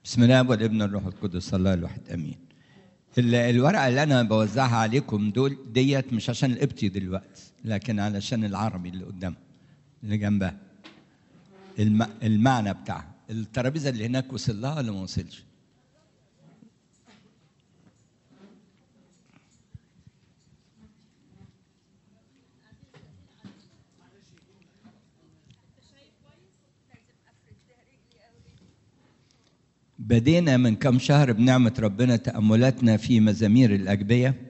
بسم الله والابن الروح القدس الله الواحد امين ال- الورقه اللي انا بوزعها عليكم دول ديت مش عشان القبطي دلوقتي لكن علشان العربي اللي قدامها اللي جنبها الم... المعنى بتاعها الترابيزه اللي هناك وصل لها ولا ما وصلش بدينا من كم شهر بنعمة ربنا تأملاتنا في مزامير الأجبية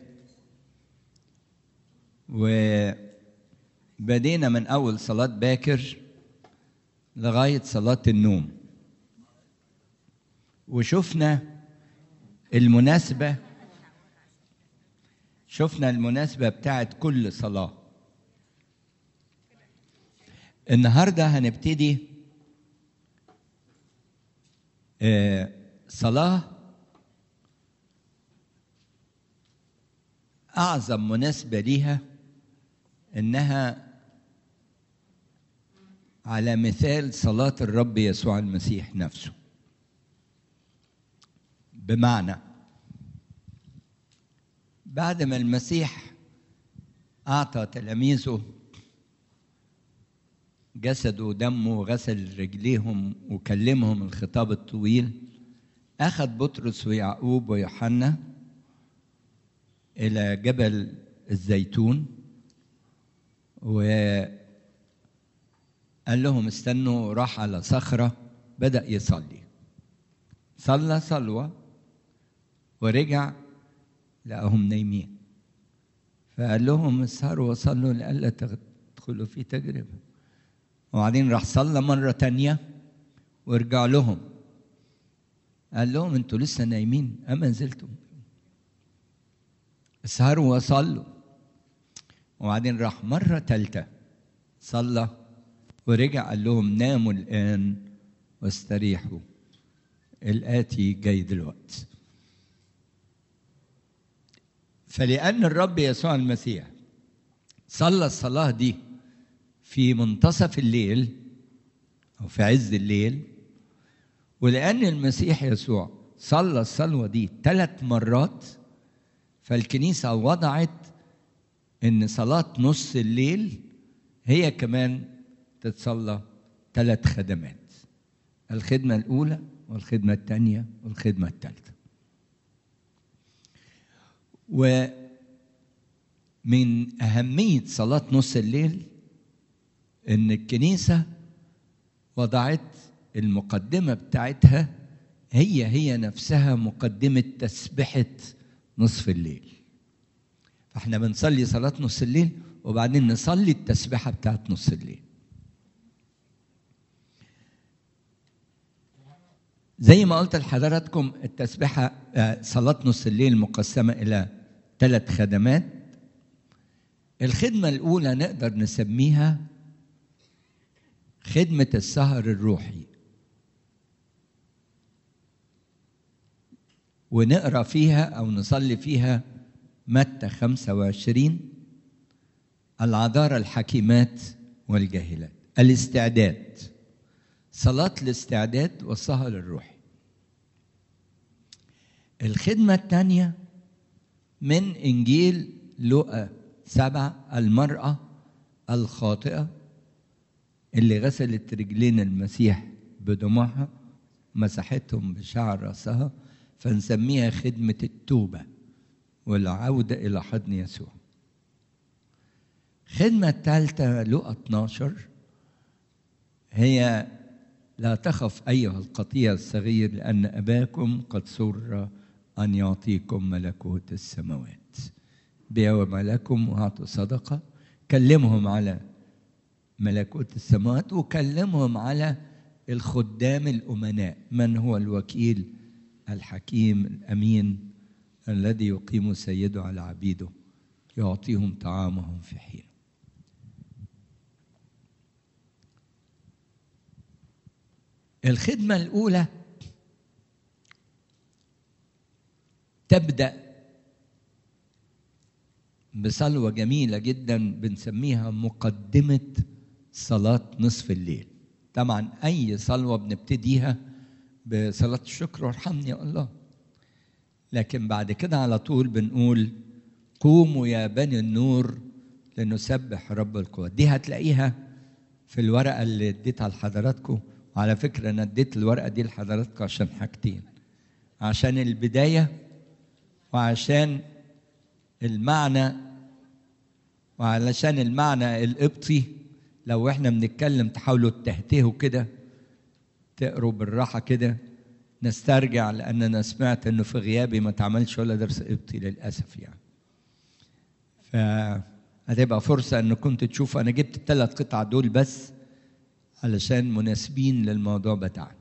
وبدينا من أول صلاة باكر لغاية صلاة النوم وشفنا المناسبة شفنا المناسبة بتاعت كل صلاة النهاردة هنبتدي آه، صلاة أعظم مناسبة ليها إنها على مثال صلاة الرب يسوع المسيح نفسه بمعنى بعد ما المسيح أعطى تلاميذه جسده ودمه وغسل رجليهم وكلمهم الخطاب الطويل أخذ بطرس ويعقوب ويوحنا إلى جبل الزيتون وقال لهم استنوا راح على صخرة بدأ يصلي صلى صلوة ورجع لقاهم نايمين فقال لهم اسهروا وصلوا لئلا تدخلوا في تجربه وبعدين راح صلى مرة تانية ورجع لهم قال لهم انتوا لسه نايمين أما نزلتم اسهروا وصلوا وبعدين راح مرة تالتة صلى ورجع قال لهم ناموا الآن واستريحوا الآتي جاي دلوقتي فلأن الرب يسوع المسيح صلى الصلاة دي في منتصف الليل أو في عز الليل ولأن المسيح يسوع صلى الصلوة دي ثلاث مرات فالكنيسة وضعت إن صلاة نص الليل هي كمان تتصلى ثلاث خدمات الخدمة الأولى والخدمة الثانية والخدمة الثالثة ومن أهمية صلاة نص الليل ان الكنيسه وضعت المقدمه بتاعتها هي هي نفسها مقدمه تسبحه نصف الليل فاحنا بنصلي صلاه نص الليل وبعدين نصلي التسبحه بتاعت نص الليل زي ما قلت لحضراتكم التسبحه آه، صلاه نص الليل مقسمه الى ثلاث خدمات الخدمه الاولى نقدر نسميها خدمة السهر الروحي ونقرا فيها أو نصلي فيها متى 25 العذارى الحكيمات والجاهلات الاستعداد صلاة الاستعداد والسهر الروحي الخدمة الثانية من إنجيل لوقا سبعة المرأة الخاطئة اللي غسلت رجلين المسيح بدموعها مسحتهم بشعر راسها فنسميها خدمة التوبة والعودة إلى حضن يسوع خدمة الثالثة لقى 12 هي لا تخف أيها القطيع الصغير لأن أباكم قد سر أن يعطيكم ملكوت السماوات بيعوا ملكم وأعطوا صدقة كلمهم على ملكوت السماوات وكلمهم على الخدام الأمناء من هو الوكيل الحكيم الأمين الذي يقيم سيده على عبيده يعطيهم طعامهم في حين الخدمة الأولى تبدأ بصلوة جميلة جدا بنسميها مقدمة صلاة نصف الليل طبعا أي صلوة بنبتديها بصلاة الشكر وارحمني يا الله لكن بعد كده على طول بنقول قوموا يا بني النور لنسبح رب القوات دي هتلاقيها في الورقة اللي اديتها لحضراتكم وعلى فكرة أنا اديت الورقة دي لحضراتكم عشان حاجتين عشان البداية وعشان المعنى وعلشان المعنى القبطي لو احنا بنتكلم تحاولوا تهتهوا كده تقروا بالراحة كده نسترجع لأن أنا سمعت إنه في غيابي ما تعملش ولا درس قبطي للأسف يعني. فهتبقى فرصة إنكم كنت تشوفوا أنا جبت الثلاث قطع دول بس علشان مناسبين للموضوع بتاعنا.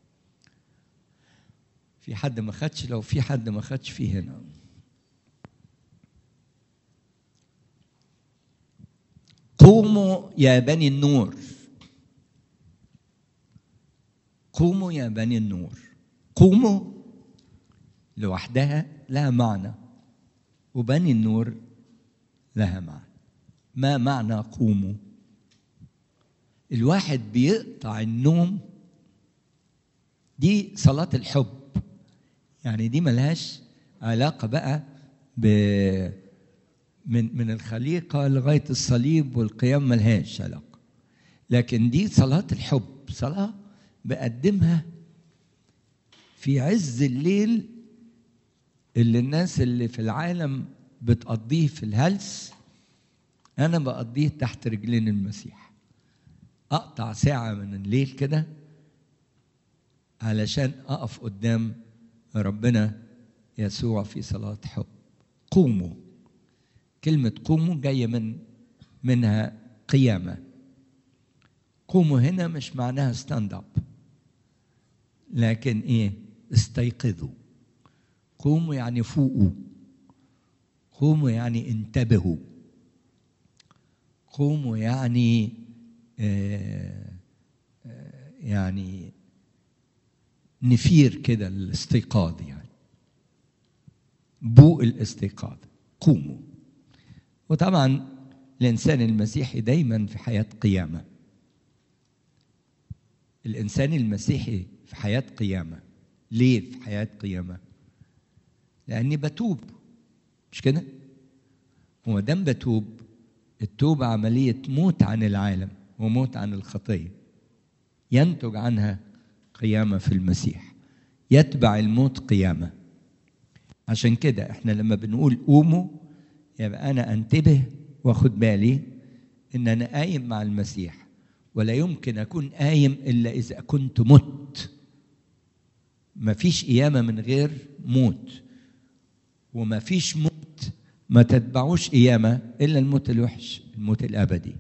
في حد ما خدش لو في حد ما خدش في هنا. قوموا يا بني النور قوموا يا بني النور قوموا لوحدها لها معنى وبني النور لها معنى ما معنى قوموا الواحد بيقطع النوم دي صلاة الحب يعني دي ملهاش علاقة بقى ب من من الخليقة لغاية الصليب والقيام ملهاش علاقة لكن دي صلاة الحب صلاة بقدمها في عز الليل اللي الناس اللي في العالم بتقضيه في الهلس انا بقضيه تحت رجلين المسيح اقطع ساعه من الليل كده علشان اقف قدام ربنا يسوع في صلاه حب قوموا كلمه قوموا جايه من منها قيامه قوموا هنا مش معناها ستاند اب لكن ايه استيقظوا قوموا يعني فوقوا قوموا يعني انتبهوا قوموا يعني آه آه يعني نفير كده الاستيقاظ يعني بوء الاستيقاظ قوموا وطبعا الانسان المسيحي دايما في حياه قيامه الانسان المسيحي في حياه قيامه ليه في حياه قيامه لاني بتوب مش كده وما دام بتوب التوبه عمليه موت عن العالم وموت عن الخطيه ينتج عنها قيامه في المسيح يتبع الموت قيامه عشان كده احنا لما بنقول قوموا يبقى انا انتبه واخد بالي ان انا قايم مع المسيح ولا يمكن اكون قايم الا اذا كنت مت مفيش قيامه من غير موت ومفيش موت ما تتبعوش قيامه الا الموت الوحش الموت الابدي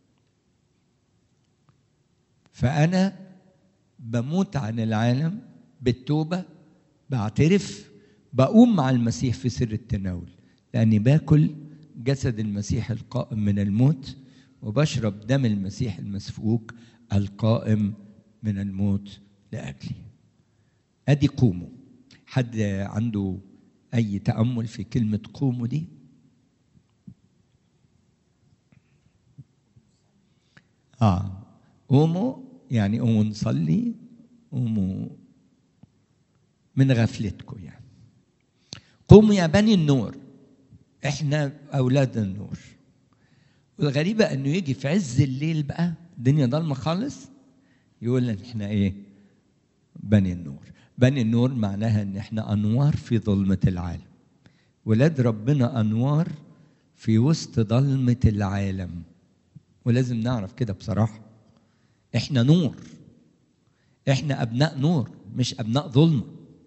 فانا بموت عن العالم بالتوبه بعترف بقوم مع المسيح في سر التناول لاني باكل جسد المسيح القائم من الموت وبشرب دم المسيح المسفوك القائم من الموت لاجلي ادي قوموا حد عنده اي تامل في كلمه قوموا دي اه قوموا يعني قوموا نصلي قوموا من غفلتكم يعني قوموا يا بني النور احنا اولاد النور والغريبه انه يجي في عز الليل بقى الدنيا ضلمه خالص يقول ان احنا ايه بني النور بني النور معناها ان احنا انوار في ظلمه العالم ولاد ربنا انوار في وسط ظلمه العالم ولازم نعرف كده بصراحه احنا نور احنا ابناء نور مش ابناء ظلمه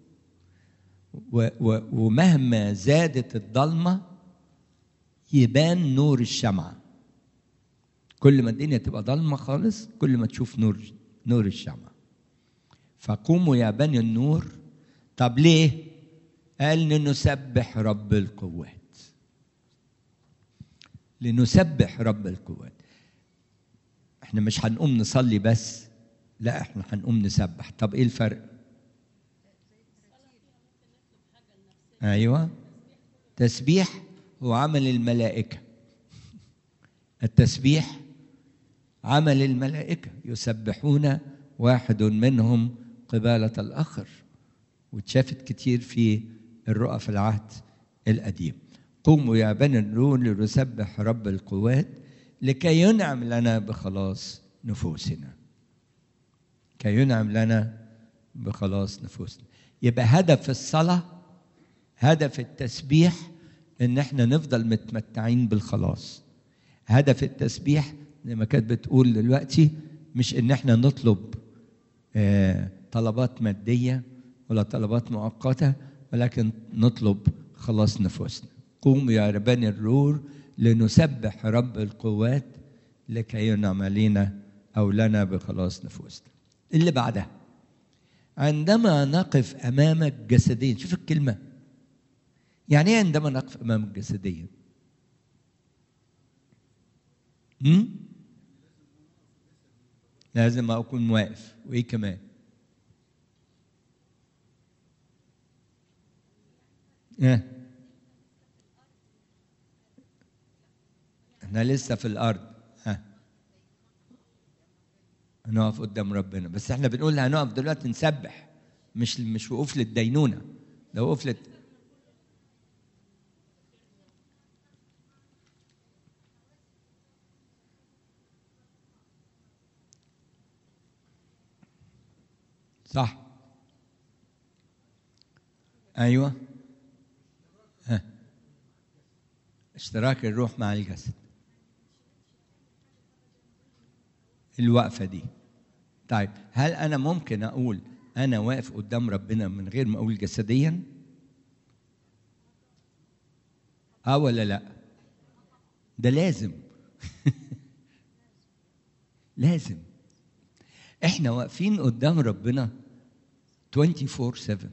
و و ومهما زادت الضلمه يبان نور الشمعه كل ما الدنيا تبقى ضلمه خالص كل ما تشوف نور نور الشمعه فقوموا يا بني النور طب ليه قال لنسبح رب القوات لنسبح رب القوات احنا مش هنقوم نصلي بس لا احنا هنقوم نسبح طب ايه الفرق ايوه تسبيح هو عمل الملائكه التسبيح عمل الملائكه يسبحون واحد منهم قبالة الآخر واتشافت كتير في الرؤى في العهد القديم قوموا يا بني النور لنسبح رب القوات لكي ينعم لنا بخلاص نفوسنا كي ينعم لنا بخلاص نفوسنا يبقى هدف الصلاة هدف التسبيح ان احنا نفضل متمتعين بالخلاص هدف التسبيح زي ما كانت بتقول دلوقتي مش ان احنا نطلب آه طلبات مادية ولا طلبات مؤقتة ولكن نطلب خلاص نفوسنا قوموا يا ربان الرور لنسبح رب القوات لكي ينعم علينا أو لنا بخلاص نفوسنا اللي بعدها عندما نقف أمامك جسديا شوف الكلمة يعني ايه عندما نقف أمامك جسديا هم؟ لازم أكون واقف وإيه كمان إيه؟ احنا لسه في الارض ها هنقف قدام ربنا بس احنا بنقول هنقف دلوقتي نسبح مش مش وقوف للدينونه ده وقوف لل صح ايوه ها اشتراك الروح مع الجسد الوقفة دي طيب هل أنا ممكن أقول أنا واقف قدام ربنا من غير ما أقول جسديا؟ أه ولا لأ؟ ده لازم لازم احنا واقفين قدام ربنا 24 7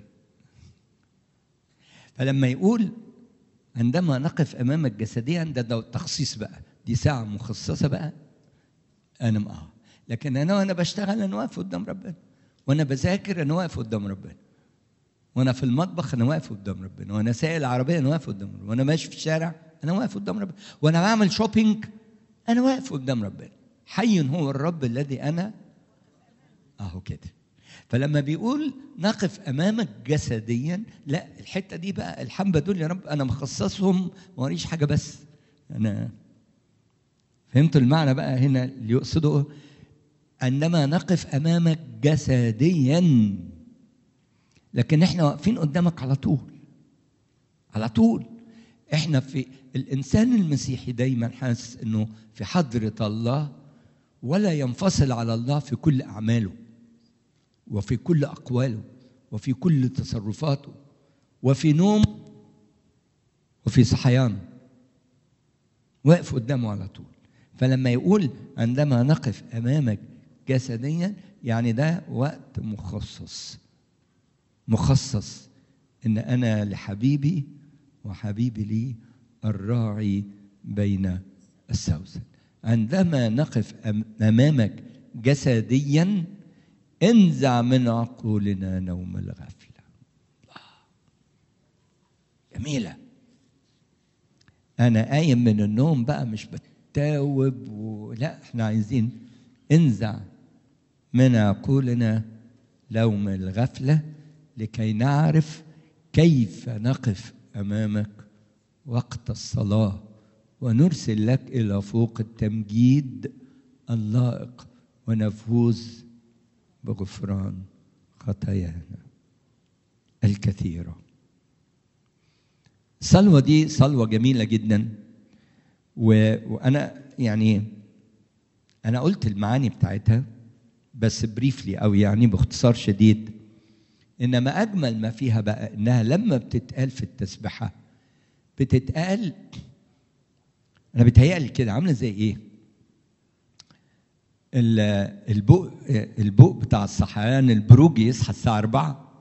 فلما يقول عندما نقف امامك جسديا ده, ده تخصيص بقى دي ساعه مخصصه بقى انا معاها لكن انا وانا بشتغل انا واقف قدام ربنا وانا بذاكر انا واقف قدام ربنا وانا في المطبخ انا واقف قدام ربنا وانا سايق العربيه انا واقف قدام ربنا وانا ماشي في الشارع انا واقف قدام ربنا وانا بعمل شوبينج انا واقف قدام ربنا حي هو الرب الذي انا اهو كده فلما بيقول نقف امامك جسديا لا الحته دي بقى الحبه دول يا رب انا مخصصهم ما وريش حاجه بس انا فهمتوا المعنى بقى هنا اللي يقصده عندما نقف امامك جسديا لكن احنا واقفين قدامك على طول على طول احنا في الانسان المسيحي دايما حاسس انه في حضره الله ولا ينفصل على الله في كل اعماله وفي كل اقواله وفي كل تصرفاته وفي نوم وفي صحيان واقف قدامه على طول فلما يقول عندما نقف امامك جسديا يعني ده وقت مخصص مخصص ان انا لحبيبي وحبيبي لي الراعي بين السوسن عندما نقف امامك جسديا انزع من عقولنا نوم الغفله جميله انا قايم من النوم بقى مش بتاوب ولا احنا عايزين انزع من عقولنا لوم الغفله لكي نعرف كيف نقف امامك وقت الصلاه ونرسل لك الى فوق التمجيد اللائق ونفوز بغفران خطايانا الكثيره الصلوه دي صلوه جميله جدا و... وانا يعني انا قلت المعاني بتاعتها بس بريفلي او يعني باختصار شديد انما اجمل ما فيها بقى انها لما بتتقال في التسبحه بتتقال انا بتهيألي كده عامله زي ايه البوق البوق بتاع الصحيان البروجي يصحى الساعه 4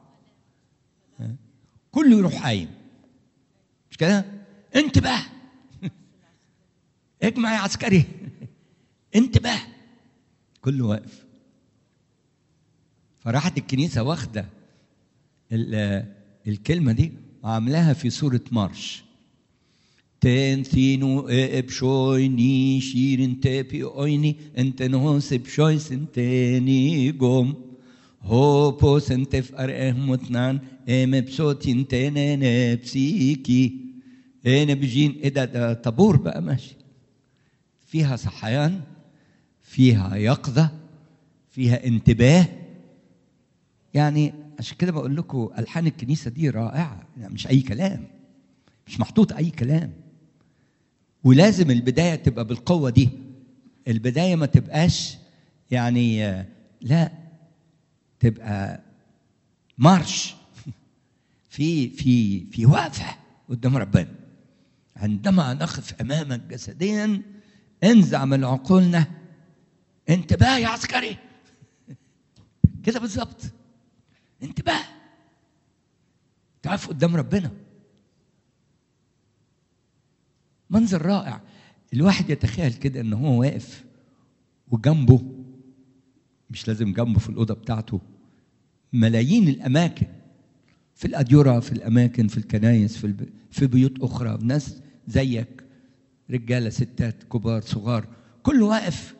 كله يروح قايم مش كده انتبه اجمع يا عسكري انتبه كله واقف فراحت الكنيسه واخده الكلمه دي وعاملاها في سوره مارش تن ثينو ابشويني شيرن تبي اويني انت نوس ابشويس انتني قوم هو بوس انت في ارقام متنان ام بصوتي تنين بسيكي انا بجين ايه ده ده طابور بقى ماشي فيها صحيان فيها يقظة فيها انتباه يعني عشان كده بقول لكم ألحان الكنيسة دي رائعة يعني مش أي كلام مش محطوط أي كلام ولازم البداية تبقى بالقوة دي البداية ما تبقاش يعني آه، لا تبقى مارش في في في وقفة قدام ربنا عندما نقف أمامك جسديا انزع من عقولنا انتباه يا عسكري كده بالظبط انتباه تقف قدام ربنا منظر رائع الواحد يتخيل كده ان هو واقف وجنبه مش لازم جنبه في الاوضه بتاعته ملايين الاماكن في الاديره في الاماكن في الكنايس في الب... في بيوت اخرى ناس زيك رجاله ستات كبار صغار كله واقف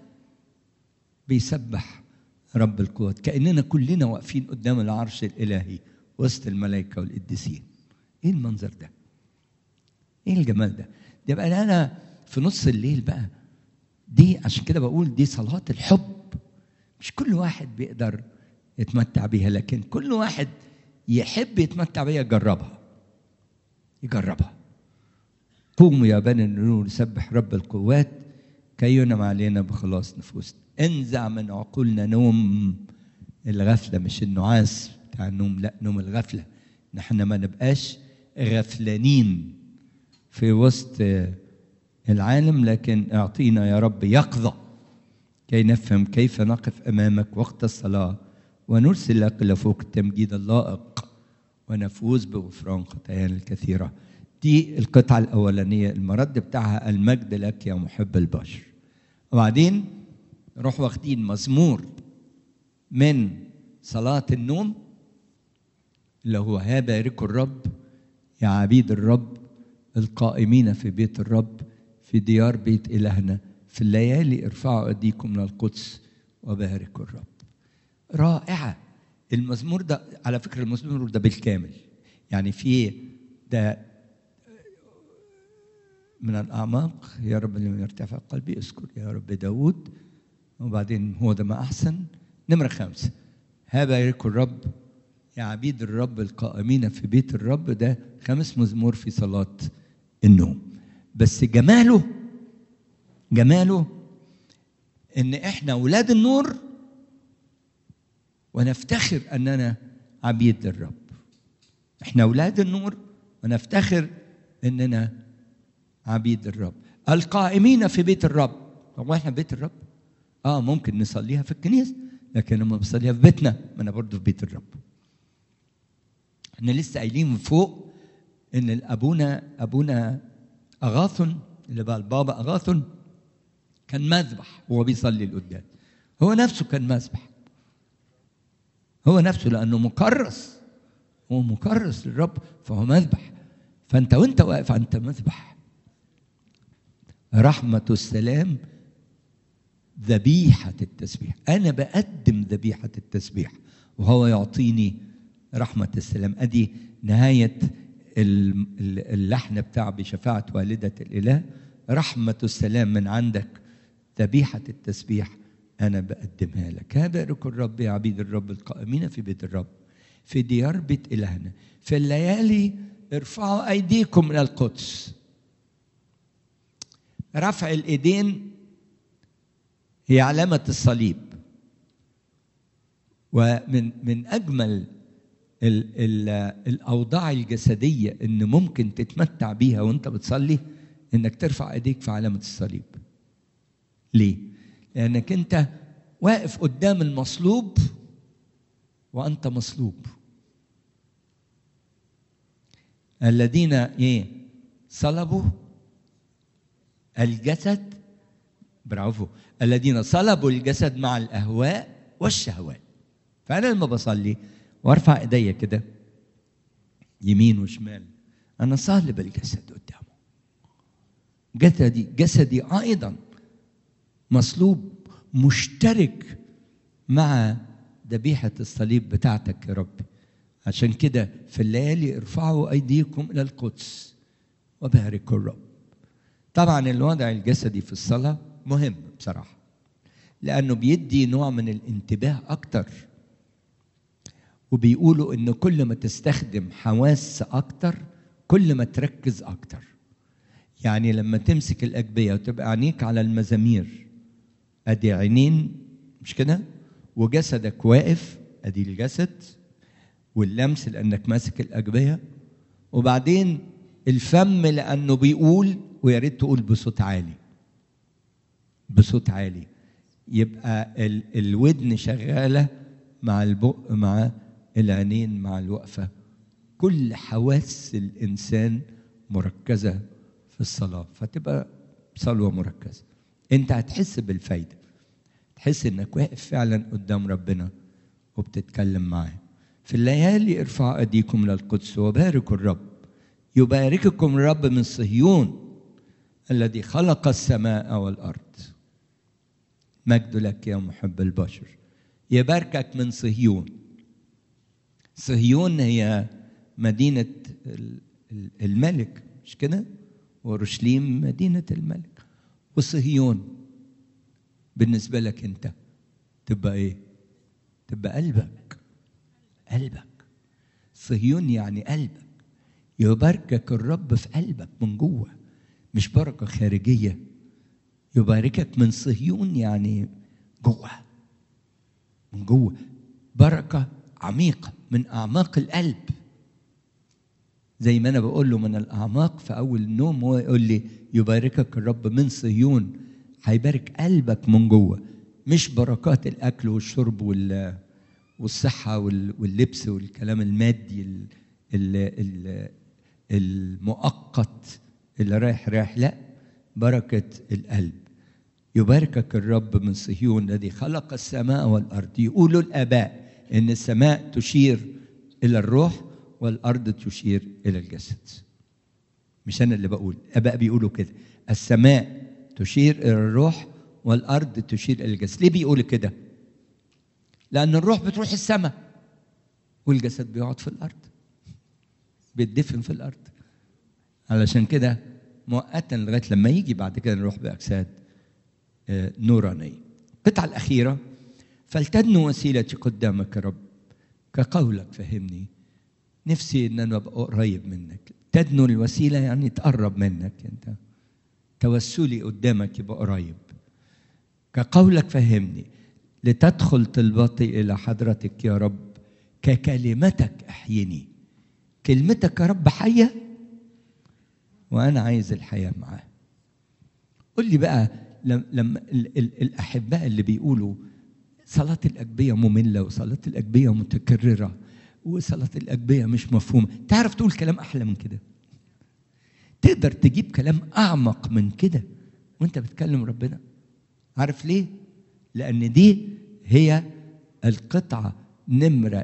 بيسبح رب القوات كاننا كلنا واقفين قدام العرش الالهي وسط الملائكه والقديسين ايه المنظر ده ايه الجمال ده ده بقى انا في نص الليل بقى دي عشان كده بقول دي صلاه الحب مش كل واحد بيقدر يتمتع بيها لكن كل واحد يحب يتمتع بيها يجربها يجربها قوموا يا بني النور نسبح رب القوات كي ينعم علينا بخلاص نفوسنا انزع من عقولنا نوم الغفله مش النعاس بتاع النوم لا نوم الغفله نحن ما نبقاش غفلانين في وسط العالم لكن اعطينا يا رب يقظه كي نفهم كيف نقف امامك وقت الصلاه ونرسل لك لفوق التمجيد اللائق ونفوز بغفران خطايانا الكثيره دي القطعه الاولانيه المرد بتاعها المجد لك يا محب البشر وبعدين نروح واخدين مزمور من صلاه النوم اللي هو ها باركوا الرب يا عبيد الرب القائمين في بيت الرب في ديار بيت إلهنا في الليالي ارفعوا أيديكم من القدس وباركوا الرب رائعة المزمور ده على فكرة المزمور ده بالكامل يعني في ده من الأعماق يا رب لمن يرتفع قلبي اذكر يا رب داود وبعدين هو ده ما أحسن نمرة خمسة ها باركوا الرب يا عبيد الرب القائمين في بيت الرب ده خمس مزمور في صلاة النوم بس جماله جماله ان احنا اولاد النور ونفتخر اننا عبيد للرب احنا اولاد النور ونفتخر اننا عبيد الرب القائمين في بيت الرب هو احنا في بيت الرب اه ممكن نصليها في الكنيسه لكن لما بصليها في بيتنا ما انا برضه في بيت الرب احنا لسه قايلين من فوق ان ابونا ابونا اغاثن اللي بقى البابا اغاثن كان مذبح وهو بيصلي القداس هو نفسه كان مذبح هو نفسه لانه مكرس هو مكرس للرب فهو مذبح فانت وانت واقف انت مذبح رحمة السلام ذبيحة التسبيح أنا بقدم ذبيحة التسبيح وهو يعطيني رحمة السلام أدي نهاية اللحن بتاع بشفاعة والدة الإله رحمة السلام من عندك ذبيحة التسبيح أنا بقدمها لك بارك الرب يا عبيد الرب القائمين في بيت الرب في ديار بيت إلهنا في الليالي ارفعوا أيديكم إلى القدس رفع الإيدين هي علامة الصليب ومن من أجمل ال ال الاوضاع الجسديه ان ممكن تتمتع بيها وانت بتصلي انك ترفع ايديك في علامه الصليب ليه لانك انت واقف قدام المصلوب وانت مصلوب الذين ايه صلبوا الجسد برافو الذين صلبوا الجسد مع الاهواء والشهوات فانا لما بصلي وارفع ايديا كده يمين وشمال انا صالب الجسد قدامه جسدي جسدي ايضا مصلوب مشترك مع ذبيحة الصليب بتاعتك يا رب عشان كده في الليالي ارفعوا أيديكم إلى القدس وباركوا الرب طبعا الوضع الجسدي في الصلاة مهم بصراحة لأنه بيدي نوع من الانتباه أكتر وبيقولوا إن كل ما تستخدم حواس أكتر كل ما تركز أكتر يعني لما تمسك الأجبية وتبقى عينيك على المزامير أدي عينين مش كده وجسدك واقف أدي الجسد واللمس لأنك ماسك الأجبية وبعدين الفم لأنه بيقول ويا ريت تقول بصوت عالي بصوت عالي يبقى ال الودن شغالة مع البق مع العينين مع الوقفة كل حواس الإنسان مركزة في الصلاة فتبقى صلوة مركزة أنت هتحس بالفايدة تحس إنك واقف فعلا قدام ربنا وبتتكلم معاه في الليالي ارفعوا أيديكم للقدس وباركوا الرب يبارككم الرب من صهيون الذي خلق السماء والأرض مجد لك يا محب البشر يباركك من صهيون صهيون هي مدينة الملك مش كده ورشليم مدينة الملك وصهيون بالنسبة لك أنت تبقى إيه تبقى قلبك قلبك صهيون يعني قلبك يباركك الرب في قلبك من جوه مش بركة خارجية يباركك من صهيون يعني جوه من جوه بركة عميقة من أعماق القلب زي ما أنا بقول له من الأعماق في أول النوم هو يقول لي يباركك الرب من صهيون هيبارك قلبك من جوه مش بركات الأكل والشرب وال والصحة واللبس والكلام المادي ال ال المؤقت اللي رايح رايح لا بركة القلب يباركك الرب من صهيون الذي خلق السماء والأرض يقولوا الآباء إن السماء تشير إلى الروح والأرض تشير إلى الجسد مش أنا اللي بقول الآباء بيقولوا كده السماء تشير إلى الروح والأرض تشير إلى الجسد ليه بيقولوا كده لأن الروح بتروح السماء والجسد بيقعد في الأرض بيتدفن في الأرض علشان كده مؤقتا لغاية لما يجي بعد كده نروح بأجساد نورانية القطعة الأخيرة فلتدن وسيلتي قدامك يا رب كقولك فهمني نفسي ان انا ابقى قريب منك تدنو الوسيله يعني تقرب منك انت توسلي قدامك يبقى قريب كقولك فهمني لتدخل طلبتي الى حضرتك يا رب ككلمتك احيني كلمتك يا رب حيه وانا عايز الحياه معاه قول لي بقى لما الاحباء اللي بيقولوا صلاه الاجبيه ممله وصلاه الاجبيه متكرره وصلاه الاجبيه مش مفهومه تعرف تقول كلام احلى من كده تقدر تجيب كلام اعمق من كده وانت بتكلم ربنا عارف ليه لان دي هي القطعه نمره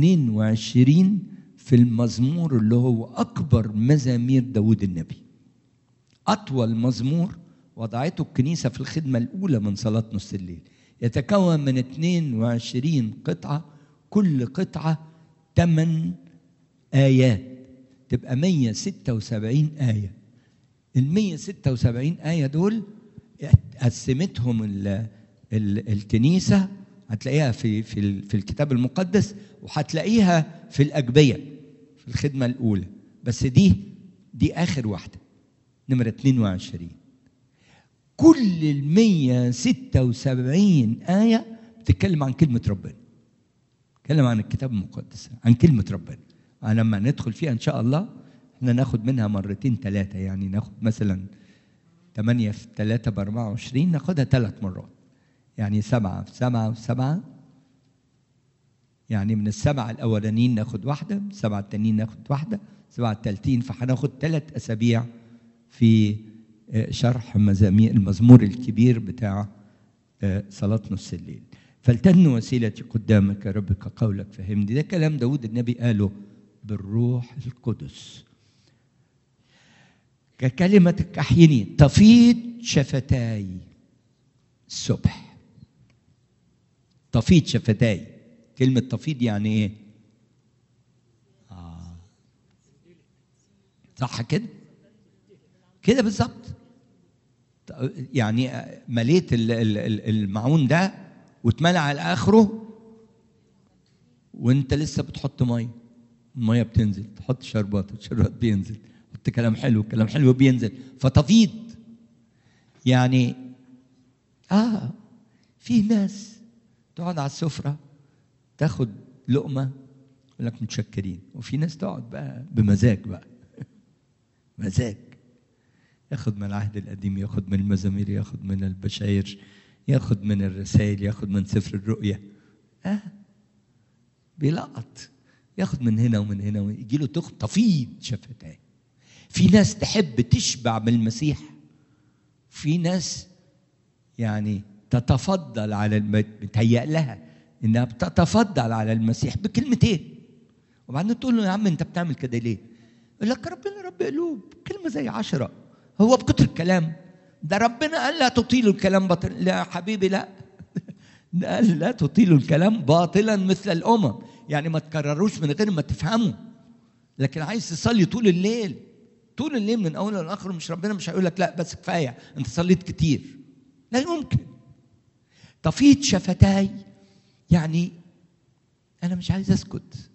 22 في المزمور اللي هو اكبر مزامير داود النبي اطول مزمور وضعته الكنيسه في الخدمه الاولى من صلاه نص الليل يتكون من 22 قطعه كل قطعه 8 ايات تبقى 176 ايه ال 176 ايه دول قسمتهم ال ال الكنيسه هتلاقيها في في في الكتاب المقدس وهتلاقيها في الاجبيه في الخدمه الاولى بس دي دي اخر واحده نمره 22 كل ال 176 آية بتتكلم عن كلمة ربنا. بتتكلم عن الكتاب المقدس، عن كلمة ربنا. لما ندخل فيها إن شاء الله احنا ناخد منها مرتين ثلاثة يعني ناخد مثلا 8 في 3 ب 24 ناخدها ثلاث مرات. يعني سبعة في سبعة في سبعة يعني من السبعة الأولانيين ناخد واحدة، من السبعة التانيين ناخد واحدة، السبعة التالتين فهناخد ثلاث أسابيع في شرح مزامير المزمور الكبير بتاع صلاة نص الليل فلتدن وسيلتي قدامك يا رب كقولك فهمني ده كلام داود النبي قاله بالروح القدس ككلمتك أحيني تفيض شفتاي الصبح تفيض شفتاي كلمة تفيض يعني ايه؟ آه. صح كده؟ كده بالظبط يعني مليت ال- ال- ال- المعون ده واتملى على اخره وانت لسه بتحط ميه الميه بتنزل تحط شربات الشربات بينزل حط كلام حلو كلام حلو بينزل فتفيض يعني اه في ناس تقعد على السفره تاخد لقمه يقول لك متشكرين وفي ناس تقعد بقى بمزاج بقى مزاج ياخد من العهد القديم ياخد من المزامير ياخد من البشاير ياخد من الرسائل ياخد من سفر الرؤيا اه بيلقط ياخد من هنا ومن هنا ويجي له تخ تفيض شفتاه في ناس تحب تشبع من المسيح في ناس يعني تتفضل على الم... بتهيأ لها انها بتتفضل على المسيح بكلمتين وبعدين تقول له يا عم انت بتعمل كده ليه؟ يقول لك ربنا رب قلوب كلمه زي عشرة هو بكتر الكلام ده ربنا قال لا تطيلوا الكلام باطل لا يا حبيبي لا ده قال لا تطيلوا الكلام باطلا مثل الامم يعني ما تكرروش من غير ما تفهموا لكن عايز تصلي طول الليل طول الليل من اوله لاخره مش ربنا مش هيقول لك لا بس كفايه انت صليت كتير لا يمكن تفيض شفتاي يعني انا مش عايز اسكت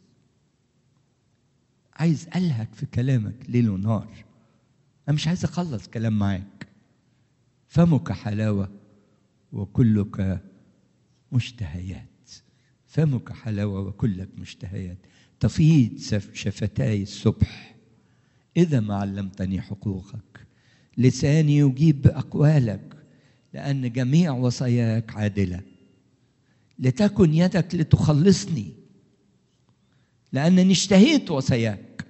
عايز الهك في كلامك ليل ونهار انا مش عايز اخلص كلام معاك فمك حلاوه وكلك مشتهيات فمك حلاوه وكلك مشتهيات تفيض سف- شفتاي الصبح اذا ما علمتني حقوقك لساني يجيب باقوالك لان جميع وصاياك عادله لتكن يدك لتخلصني لانني اشتهيت وصاياك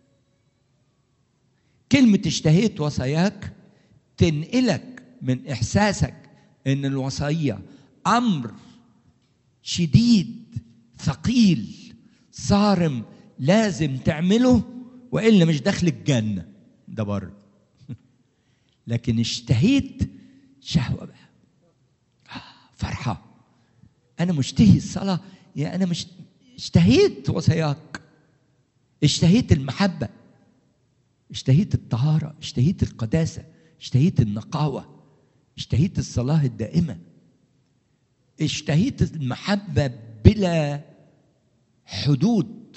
كلمه اشتهيت وصاياك تنقلك من احساسك ان الوصيه امر شديد ثقيل صارم لازم تعمله والا مش داخل الجنه ده بره لكن اشتهيت شهوه بقى آه، فرحه انا مشتهي الصلاه يا انا مش اشتهيت وصاياك اشتهيت المحبه اشتهيت الطهاره اشتهيت القداسه اشتهيت النقاوه اشتهيت الصلاه الدائمه اشتهيت المحبه بلا حدود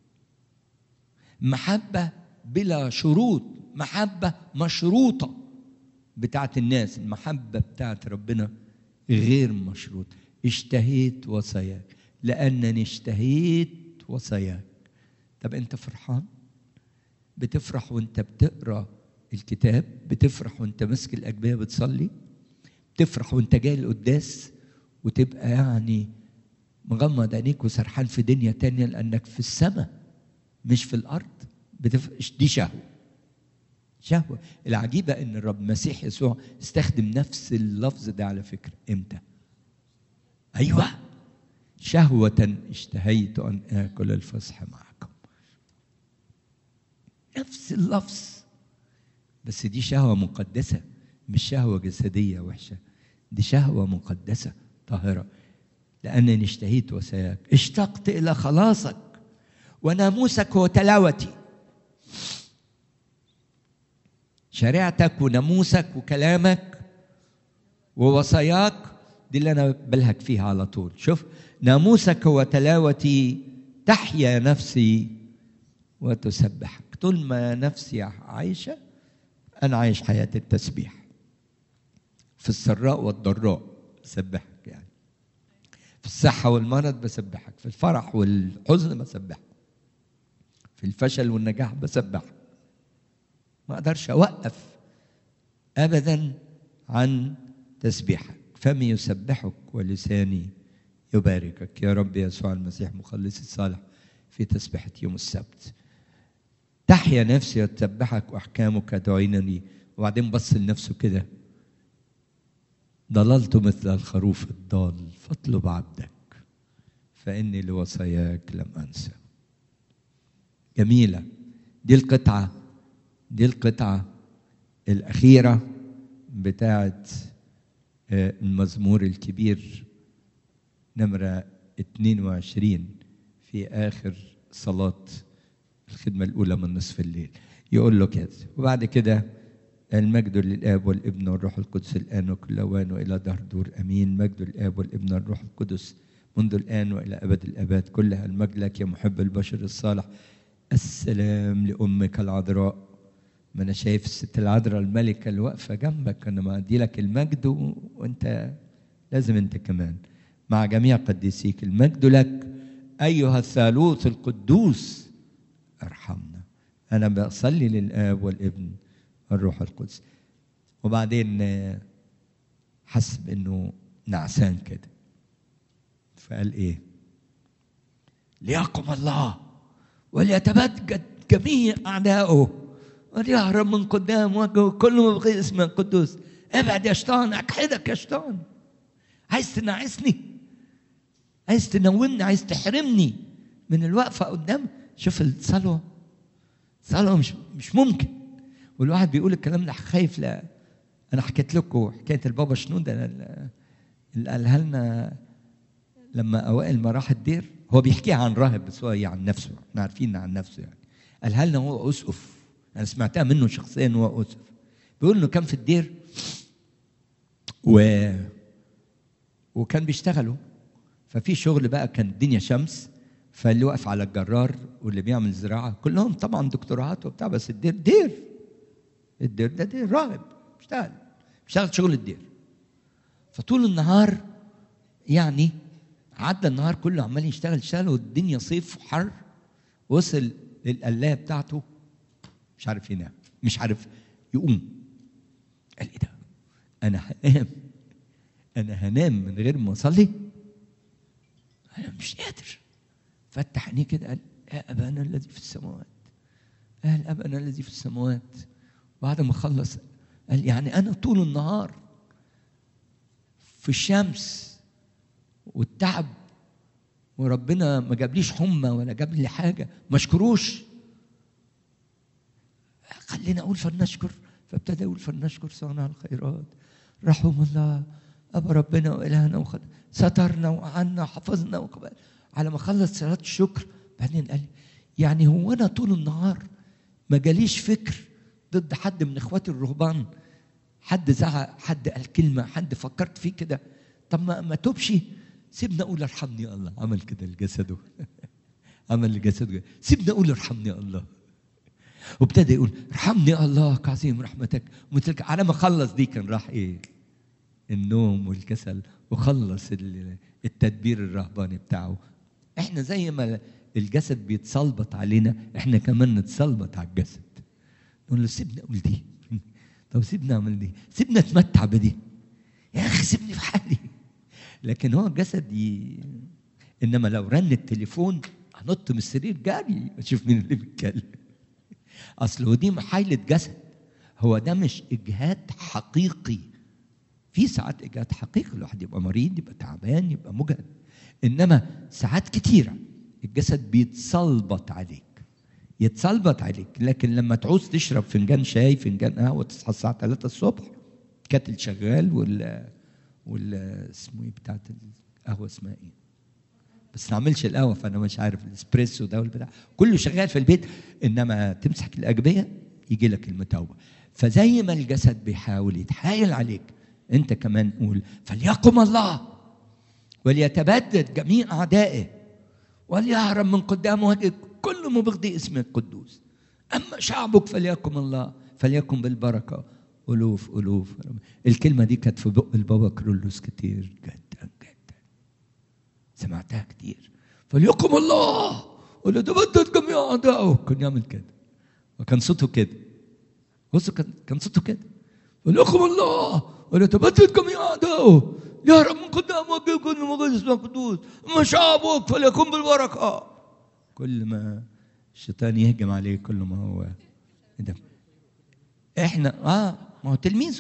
محبه بلا شروط محبه مشروطه بتاعت الناس المحبه بتاعت ربنا غير مشروط اشتهيت وصاياك لانني اشتهيت وصاياك طب انت فرحان بتفرح وانت بتقرا الكتاب بتفرح وانت ماسك الاجبيه بتصلي بتفرح وانت جاي القداس وتبقى يعني مغمض عينيك وسرحان في دنيا تانية لانك في السماء مش في الارض بتف... دي شهوه شهوه العجيبه ان الرب المسيح يسوع استخدم نفس اللفظ ده على فكره امتى ايوه شهوه اشتهيت ان اكل الفصح معكم نفس اللفظ بس دي شهوه مقدسه مش شهوه جسديه وحشه دي شهوه مقدسه طاهره لانني اشتهيت وسياك اشتقت الى خلاصك وناموسك هو تلاوتي شريعتك وناموسك وكلامك ووصاياك دي اللي انا بلهك فيها على طول شوف ناموسك هو تلاوتي تحيا نفسي وتسبحك طول ما نفسي عايشه انا عايش حياه التسبيح في السراء والضراء بسبحك يعني في الصحه والمرض بسبحك في الفرح والحزن بسبحك في الفشل والنجاح بسبحك ما اقدرش اوقف ابدا عن تسبيحك فمي يسبحك ولساني يباركك يا رب يسوع المسيح مخلصي الصالح في تسبيحة يوم السبت تحيا نفسي وتسبحك واحكامك تعينني وبعدين بص لنفسه كده ضللت مثل الخروف الضال فاطلب عبدك فاني لوصاياك لم انسى جميله دي القطعه دي القطعه الاخيره بتاعت المزمور الكبير نمره 22 في آخر صلاة الخدمة الأولى من نصف الليل يقول له كده وبعد كده المجد للآب والابن والروح القدس الآن وكل أوان وإلى دهر دور أمين مجد الآب والابن والروح القدس منذ الآن وإلى أبد الآباد كلها المجد لك يا محب البشر الصالح السلام لأمك العذراء ما أنا شايف الست العذراء الملكة اللي واقفة جنبك أنا ما أدي لك المجد و... وأنت لازم أنت كمان مع جميع قديسيك المجد لك أيها الثالوث القدوس ارحمنا أنا بصلي للآب والابن والروح القدس وبعدين حس بأنه نعسان كده فقال إيه ليقم الله وليتبدد جميع أعدائه وليهرب من قدام وجهه كل ما بغي اسم القدوس ابعد يا شيطان اكحدك يا شيطان عايز تنعسني عايز تنومني عايز تحرمني من الوقفه قدام شوف الصلوه صلوه مش مش ممكن والواحد بيقول الكلام ده خايف لا انا حكيت لكم حكايه البابا شنود انا اللي قالها لنا لما اوائل ما راح الدير هو بيحكيها عن راهب بس هو عن نفسه احنا عارفين عن نفسه يعني قالها لنا هو اسقف انا سمعتها منه شخصيا وهو اسقف بيقول انه كان في الدير و وكان بيشتغلوا ففي شغل بقى كان الدنيا شمس فاللي واقف على الجرار واللي بيعمل زراعه كلهم طبعا دكتوراهات وبتاع بس الدير دير الدير ده دير راهب بيشتغل بيشتغل شغل الدير فطول النهار يعني عدى النهار كله عمال يشتغل يشتغل والدنيا صيف وحر وصل للقلايه بتاعته مش عارف ينام مش عارف يقوم قال ايه ده انا هنام انا هنام من غير ما اصلي انا مش قادر فتح عينيه كده قال يا ابانا الذي في السماوات قال ابانا الذي في السماوات بعد ما خلص قال يعني انا طول النهار في الشمس والتعب وربنا ما جابليش حمى ولا جاب لي حاجه ما اشكروش خلينا اقول فلنشكر فابتدى يقول فلنشكر صانع الخيرات رحم الله ابا ربنا والهنا وخد سترنا وعنا وحفظنا وقبل على ما خلص صلاه الشكر بعدين قال يعني هو انا طول النهار ما جاليش فكر ضد حد من اخواتي الرهبان حد زعق حد قال كلمه حد فكرت فيه كده طب ما ما توبش سيبنا اقول ارحمني يا الله عمل كده لجسده عمل لجسده سيبنا اقول ارحمني يا الله وابتدى يقول ارحمني يا الله كعظيم رحمتك ومثلك على ما خلص دي كان راح ايه النوم والكسل وخلص التدبير الرهباني بتاعه احنا زي ما الجسد بيتصلبط علينا احنا كمان نتصلبط على الجسد نقول له سيبني اقول دي طب سيبني اعمل دي سيبني اتمتع بدي يا اخي سيبني في حالي لكن هو الجسد ي... انما لو رن التليفون هنط من السرير جري اشوف مين اللي بيتكلم اصل هو دي محايله جسد هو ده مش اجهاد حقيقي في ساعات اجهاد حقيقي الواحد يبقى مريض يبقى تعبان يبقى مجهد انما ساعات كتيره الجسد بيتصلبط عليك يتصلبط عليك لكن لما تعوز تشرب فنجان شاي فنجان قهوه تصحى الساعه 3 الصبح كاتل شغال وال وال اسمه ايه بتاعت القهوه اسمها ايه بس ما اعملش القهوه فانا مش عارف الاسبريسو ده والبتاع كله شغال في البيت انما تمسك الاجبيه يجي لك المتوبه فزي ما الجسد بيحاول يتحايل عليك انت كمان قول فليقم الله وليتبدد جميع اعدائه وليهرب من قدام وجهك كل مبغضي اسم القدوس اما شعبك فليقم الله فليكن بالبركه الوف الوف الكلمه دي كانت في بق البابا كرولوس كتير جدا جدا سمعتها كتير فليقم الله وليتبدد جميع اعدائه كان يعمل كده وكان صوته كده بصوا كان كان صوته كده وليقم الله وليتبدد جميع اعدائه يهرب من قدام وجهه كل مقدس القدوس اما شعبك فليكن بالبركه كل ما الشيطان يهجم عليه كل ما هو ده احنا اه ما هو تلميذه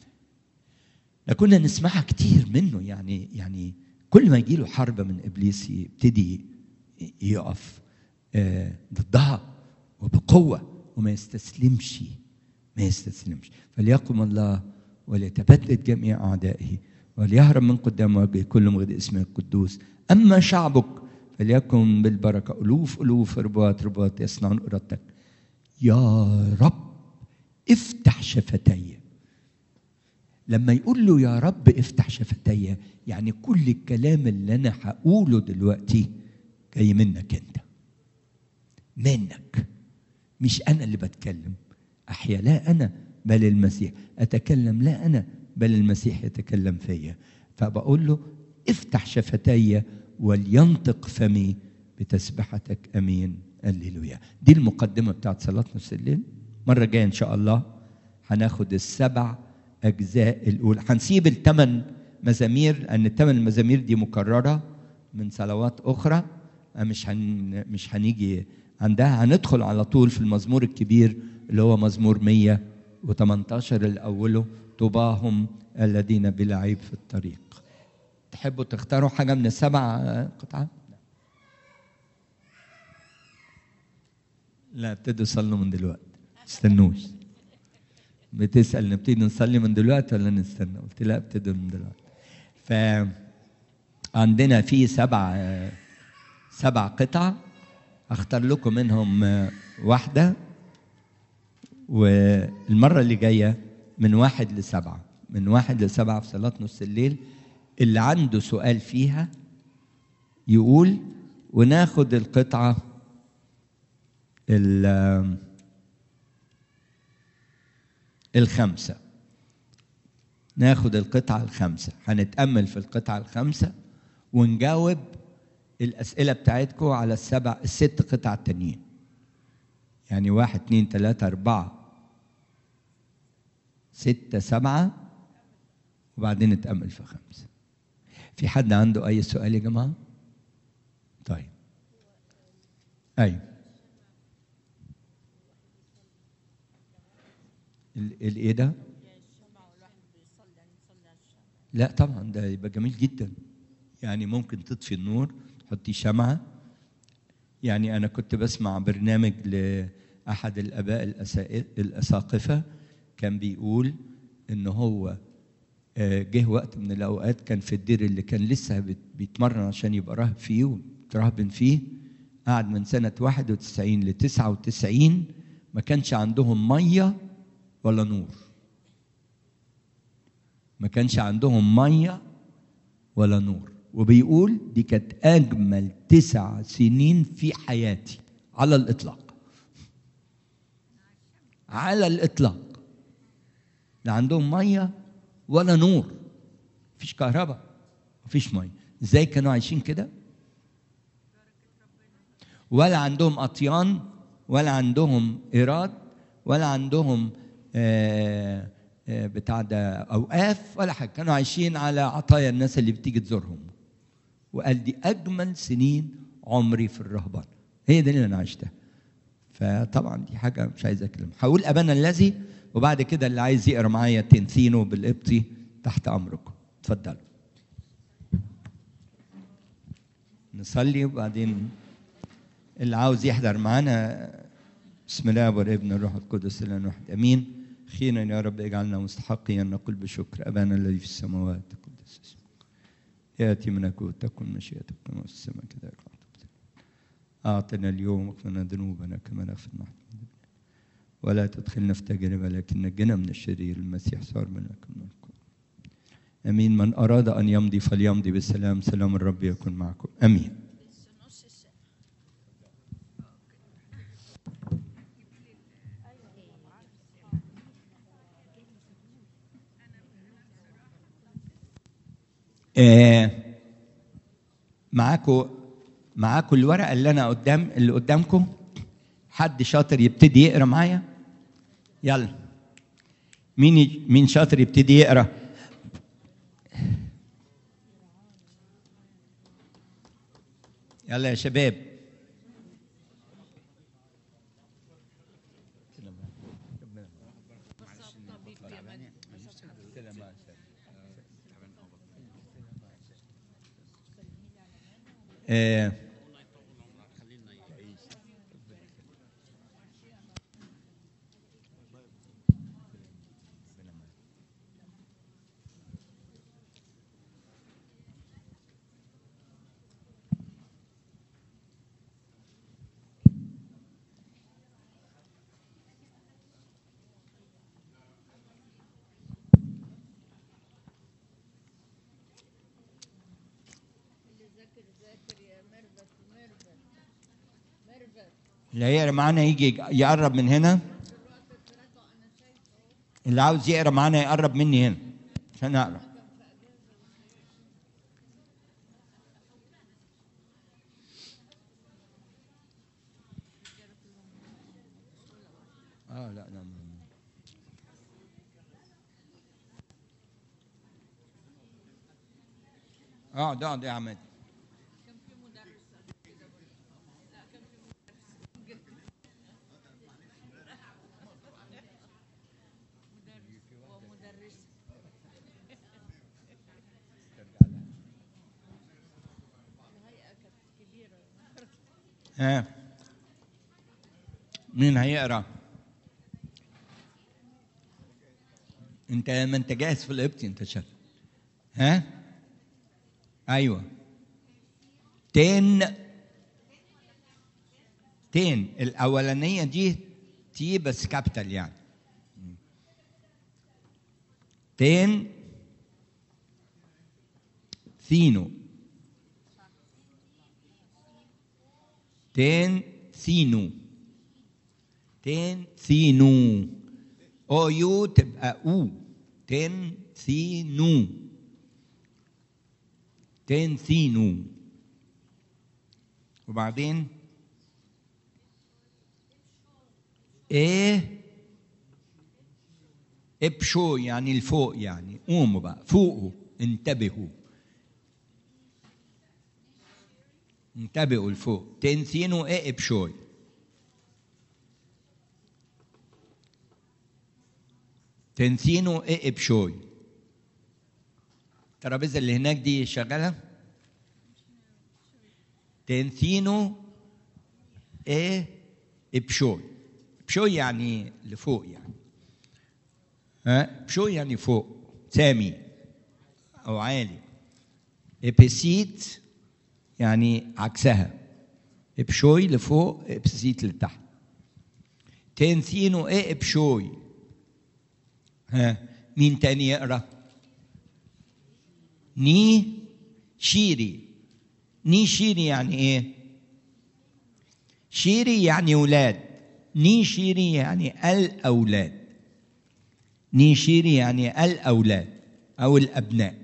كنا نسمعها كتير منه يعني يعني كل ما يجي له حرب من ابليس يبتدي يقف آه ضدها وبقوه وما يستسلمش ما يستسلمش فليقم الله وليتبدد جميع اعدائه وليهرب من قدام وجهه كل مجد اسمه القدوس أما شعبك فليكن بالبركة ألوف ألوف ربوات ربوات يصنعون إرادتك يا رب افتح شفتي لما يقول له يا رب افتح شفتي يعني كل الكلام اللي أنا هقوله دلوقتي جاي منك أنت منك مش أنا اللي بتكلم أحيا لا أنا بل المسيح أتكلم لا أنا بل المسيح يتكلم فيا فبقول له افتح شفتي ولينطق فمي بتسبحتك امين هللويا دي المقدمه بتاعت صلاه نص الليل مره جايه ان شاء الله هناخد السبع اجزاء الاولى هنسيب الثمان مزامير لان الثمان المزامير دي مكرره من صلوات اخرى مش هن مش هنيجي عندها هندخل على طول في المزمور الكبير اللي هو مزمور 118 اللي اوله طوباهم الذين بلا عيب في الطريق تحبوا تختاروا حاجة من السبع قطعة؟ لا ابتدوا صلوا من دلوقتي استنوش بتسأل نبتدي نصلي من دلوقتي ولا نستنى؟ قلت لا ابتدوا من دلوقتي ف عندنا في سبع سبع قطع اختار لكم منهم واحدة والمرة اللي جاية من واحد لسبعة من واحد لسبعة في صلاة نص الليل اللي عنده سؤال فيها يقول وناخد القطعة الخمسة ناخد القطعة الخمسة هنتأمل في القطعة الخمسة ونجاوب الأسئلة بتاعتكم على السبع الست قطع التانيين يعني واحد اتنين تلاتة أربعة ستة سبعة وبعدين نتأمل في خمسة في حد عنده أي سؤال يا جماعة؟ طيب أيوه الايه ده؟ لا طبعا ده يبقى جميل جدا يعني ممكن تطفي النور تحطي شمعة يعني أنا كنت بسمع برنامج لأحد الآباء الأساقفة كان بيقول إن هو جه وقت من الأوقات كان في الدير اللي كان لسه بيتمرن عشان يبقى راهب فيه وترهبن فيه قعد من سنة 91 ل 99 ما كانش عندهم مية ولا نور ما كانش عندهم مية ولا نور وبيقول دي كانت أجمل تسع سنين في حياتي على الإطلاق على الإطلاق لا عندهم مية ولا نور مفيش كهرباء مفيش مية ازاي كانوا عايشين كده ولا عندهم أطيان ولا عندهم إيراد ولا عندهم آه آه بتاع ده أوقاف ولا حاجة كانوا عايشين على عطايا الناس اللي بتيجي تزورهم وقال دي أجمل سنين عمري في الرهبان هي دي اللي أنا عشتها فطبعا دي حاجة مش عايز أتكلم هقول أبانا الذي وبعد كده اللي عايز يقرا معايا تنثينه بالقبطي تحت أمركم اتفضلوا نصلي وبعدين اللي عاوز يحضر معانا بسم الله والابن الروح القدس الان واحد امين خيرا يا رب اجعلنا مستحقين ان نقول بشكر ابانا الذي في السماوات تقدس اسمك ياتي ملكوتك تكن مشيئتك كما في السماء كذلك اعطنا اليوم واغفرنا ذنوبنا كما نغفر نحن ولا تدخلنا في تجربه لكن نجنا من الشرير المسيح صار منك من الكون امين من اراد ان يمضي فليمضي بالسلام سلام الرب يكن معكم امين آه معاكم معاكم الورقه اللي انا قدام اللي قدامكم حد شاطر يبتدي يقرا معايا يلا مين ي... مين شاطر يبتدي يقرا يلا يا شباب آه اللي هيقرا معانا يجي يقرب من هنا اللي عاوز يقرا معانا يقرب مني هنا عشان اقرا اه لا لا اه ده ده يا عماد ها مين هيقرا انت ما انت جاهز في القبطي انت شايف ها ايوه تين تين الاولانيه دي تي بس كابيتال يعني تين ثينو تين ثينو تين ثينو او يو تبقى او تين ثينو تين ثينو وبعدين ايه ابشو يعني الفوق يعني قوموا بقى فوقوا انتبهوا انتبهوا لفوق تنسينوا ايه ابشوي تنسينوا ايه ابشوي الترابيزه اللي هناك دي شغاله تنسينوا ايه ابشوي بشوي يعني لفوق يعني ها بشوي يعني فوق سامي او عالي ابيسيت يعني عكسها ابشوي لفوق ابسيت لتحت تنسينو ايه ابشوي ها مين تاني يقرا ني شيري ني شيري يعني ايه شيري يعني ولاد ني شيري يعني الاولاد ني شيري يعني الاولاد او الابناء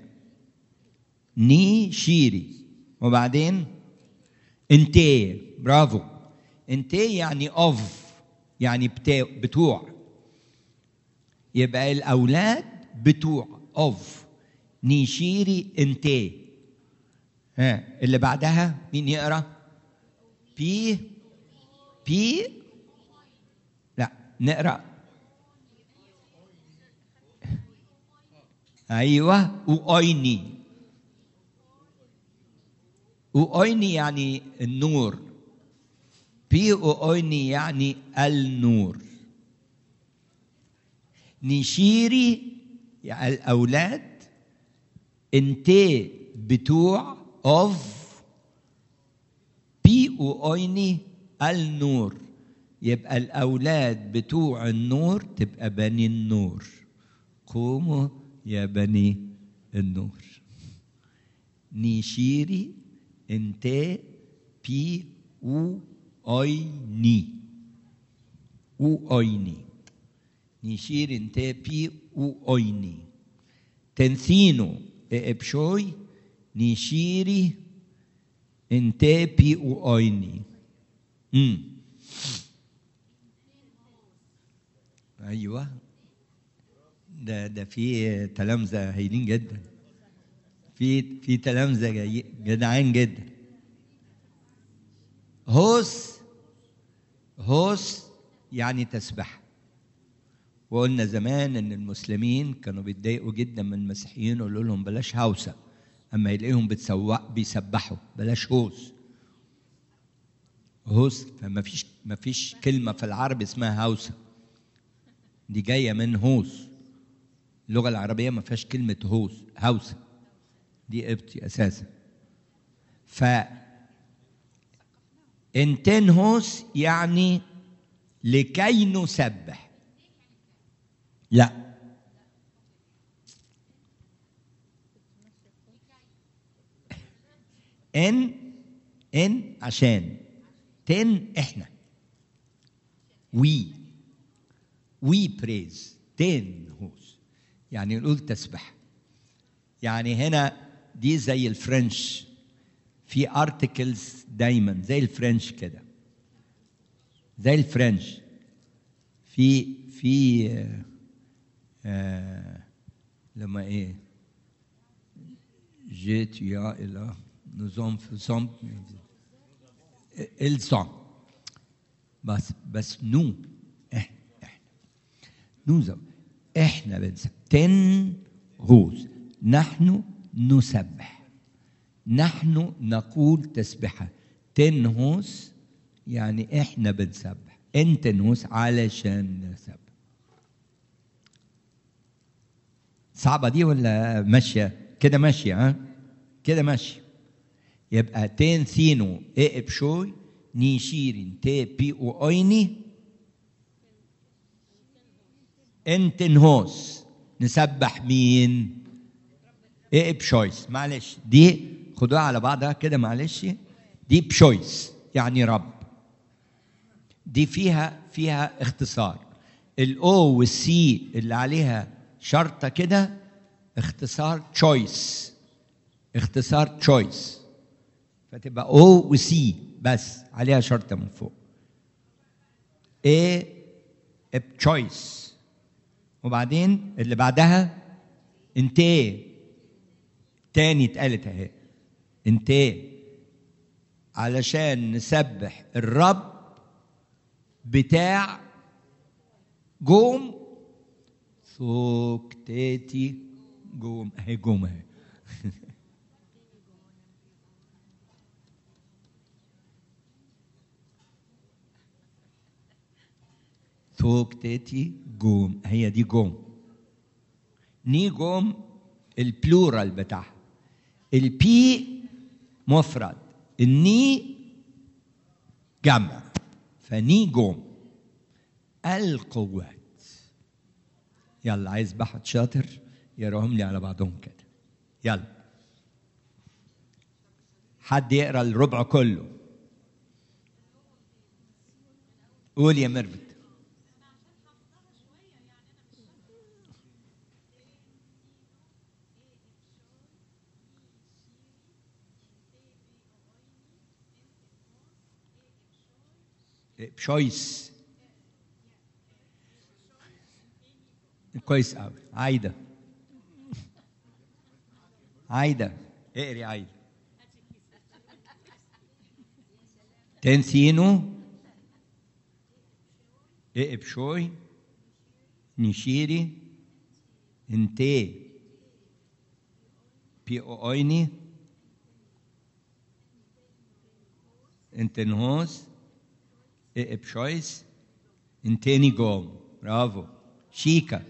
ني شيري وبعدين انتي برافو انتي يعني اوف يعني بتاع بتوع يبقى الاولاد بتوع اوف نيشيري انتي ها اللي بعدها مين يقرا بي بي لا نقرا ايوه واويني وأويني يعني النور بي أويني يعني النور نشيري يعني الأولاد انتي بتوع اوف بي أويني النور يبقى الأولاد بتوع النور تبقى بني النور قوموا يا بني النور نيشيري انت بي او اويني او اويني نيشير انت بي او اويني تنثينو ابشوي نيشيري انت بي او اويني امم ايوه ده ده في تلامذه هايلين جدا في في تلامذه جاي- جدعان جدا هوس هوس يعني تسبح وقلنا زمان ان المسلمين كانوا بيتضايقوا جدا من المسيحيين يقولوا لهم بلاش هوسه اما يلاقيهم بتسوق بيسبحوا بلاش هوس هوس فما فيش ما فيش كلمه في العربي اسمها هوسه دي جايه من هوس اللغه العربيه ما فيهاش كلمه هوس هوسه دي قبطي اساسا ف انتنهوس يعني لكي نسبح لا ان ان عشان تن احنا وي وي بريز تن هوس يعني نقول تسبح يعني هنا دي زي الفرنش في ارتكلز دايما زي الفرنش كده زي الفرنش في في آه آه لما ايه جيت يا الى نظام في صمت ils بس بس نو احنا احنا نوزم احنا بنسبح تن هوز نحن نسبح نحن نقول تسبحة تنهوس يعني احنا بنسبح انت نهوس علشان نسبح صعبة دي ولا ماشية كده ماشية ها كده ماشية يبقى تين ثينو ايه بشوي نيشيرين تي بي او ايني انت نهوس نسبح مين ايه بشويس معلش دي خدوها على بعضها كده معلش دي بشويس يعني رب دي فيها فيها اختصار الاو والسي اللي عليها شرطه كده اختصار تشويس اختصار تشويس فتبقى او وسي بس عليها شرطه من فوق ايه بتشويس وبعدين اللي بعدها انتي تاني اتقالت اهي انتي علشان نسبح الرب بتاع جوم ثوك تاتي جوم اهي جوم اهي ثوك تاتي جوم هي دي جوم ني جوم البلورال بتاعها البي مفرد الني جمع فني جوم القوات يلا عايز بحث شاطر يقراهم لي على بعضهم كده يلا حد يقرا الربع كله قول يا ميرفت بشويس كويس قوي عايده عايده اقري عايده تنسينو اقب شوي نشيري انتي بي او ايني انتنهوس اقب شويس انتيني جوم برافو شيكا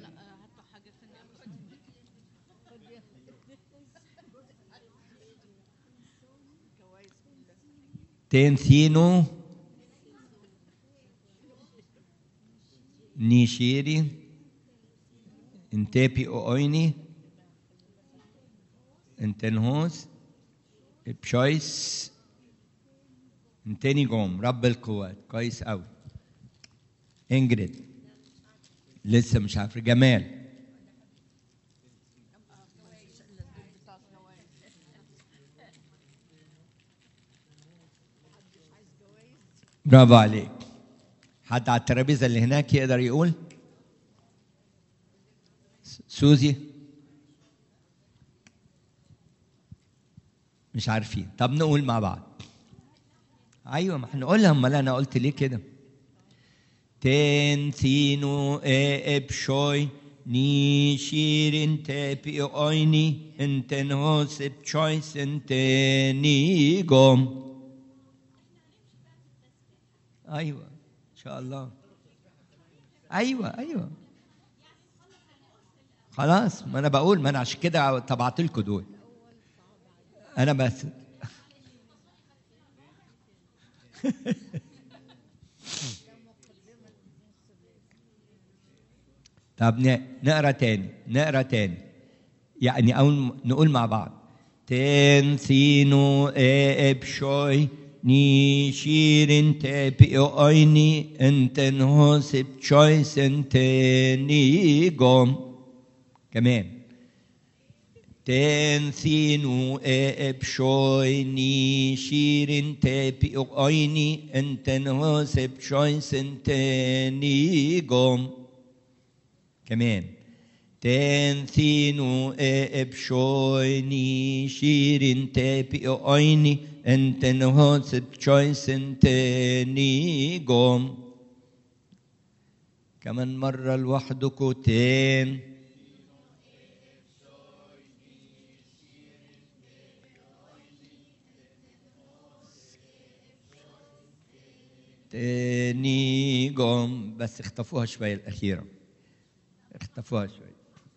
تنثينو نيشيري انتبي اويني انتنهوس بشويس انتني جوم رب القوات كويس قوي انجريد لسه مش عارف جمال برافو عليك حد على الترابيزه اللي هناك يقدر يقول سوزي مش عارفين طب نقول مع بعض ايوه ما هنقولها امال انا قلت ليه كده تن ثينو اي ابشوي ني شيرين تبي اويني انتن هوس بشويس انتني قوم ايوه ان شاء الله ايوه ايوه خلاص ما انا بقول ما انا عشان كده طبعت لكم دول انا بس طب نقرا تاني نقرا تاني يعني او نقول مع بعض ten thinu e epshoi ni shirin te pio oini enten hosip choice ni gom كمان ten thinu e epshoi ni shirin te pio oini enten hosip choice ni gom كمان ten thinu e epshoi ni shirin te pio oini enten hosip choice ni gom كمان مرة لوحدكم تين تاني جم بس اختفوها شوية الأخيرة اختفوها شوية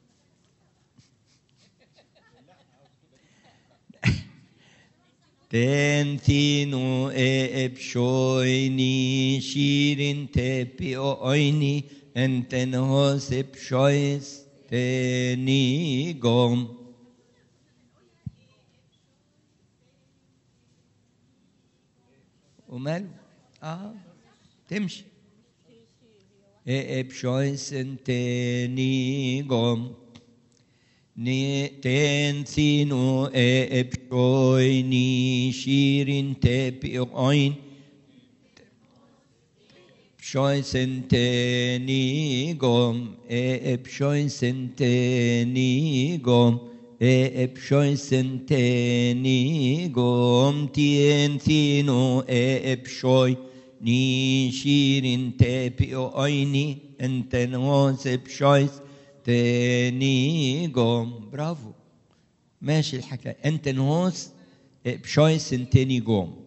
تن ثينو اي بشويني شيرين تبي اويني انتن هوسب شويس تاني جم وماله اه تمشي ايه بشويس تاني جم ني تن ثينو ايه بشويني شيرين تبي اوين بشويسنتني قوم ايه بشويسنتني قوم ايه بشويسنتني قوم تين ثينو ايه بشوي ني شيرين تبي اويني انت نوز بشويس تاني قوم برافو ماشي الحكاية انت نوز بشويس تاني قوم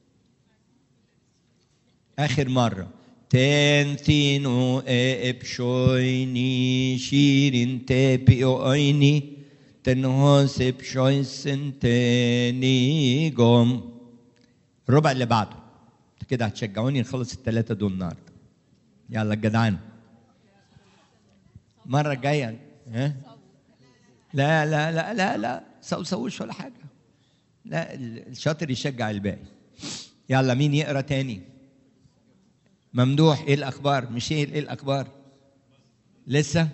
آخر مرة تن ثينو ابشويني شيرين تبي اويني تنهوس بشويسن تاني قوم الربع اللي بعده كده هتشجعوني نخلص الثلاثة دول النهارده يلا الجدعان مرة جاية ها لا لا لا لا لا سو سووش ولا حاجة لا الشاطر يشجع الباقي يلا مين يقرا تاني ممدوح ايه الاخبار مشيل ايه الاخبار لسه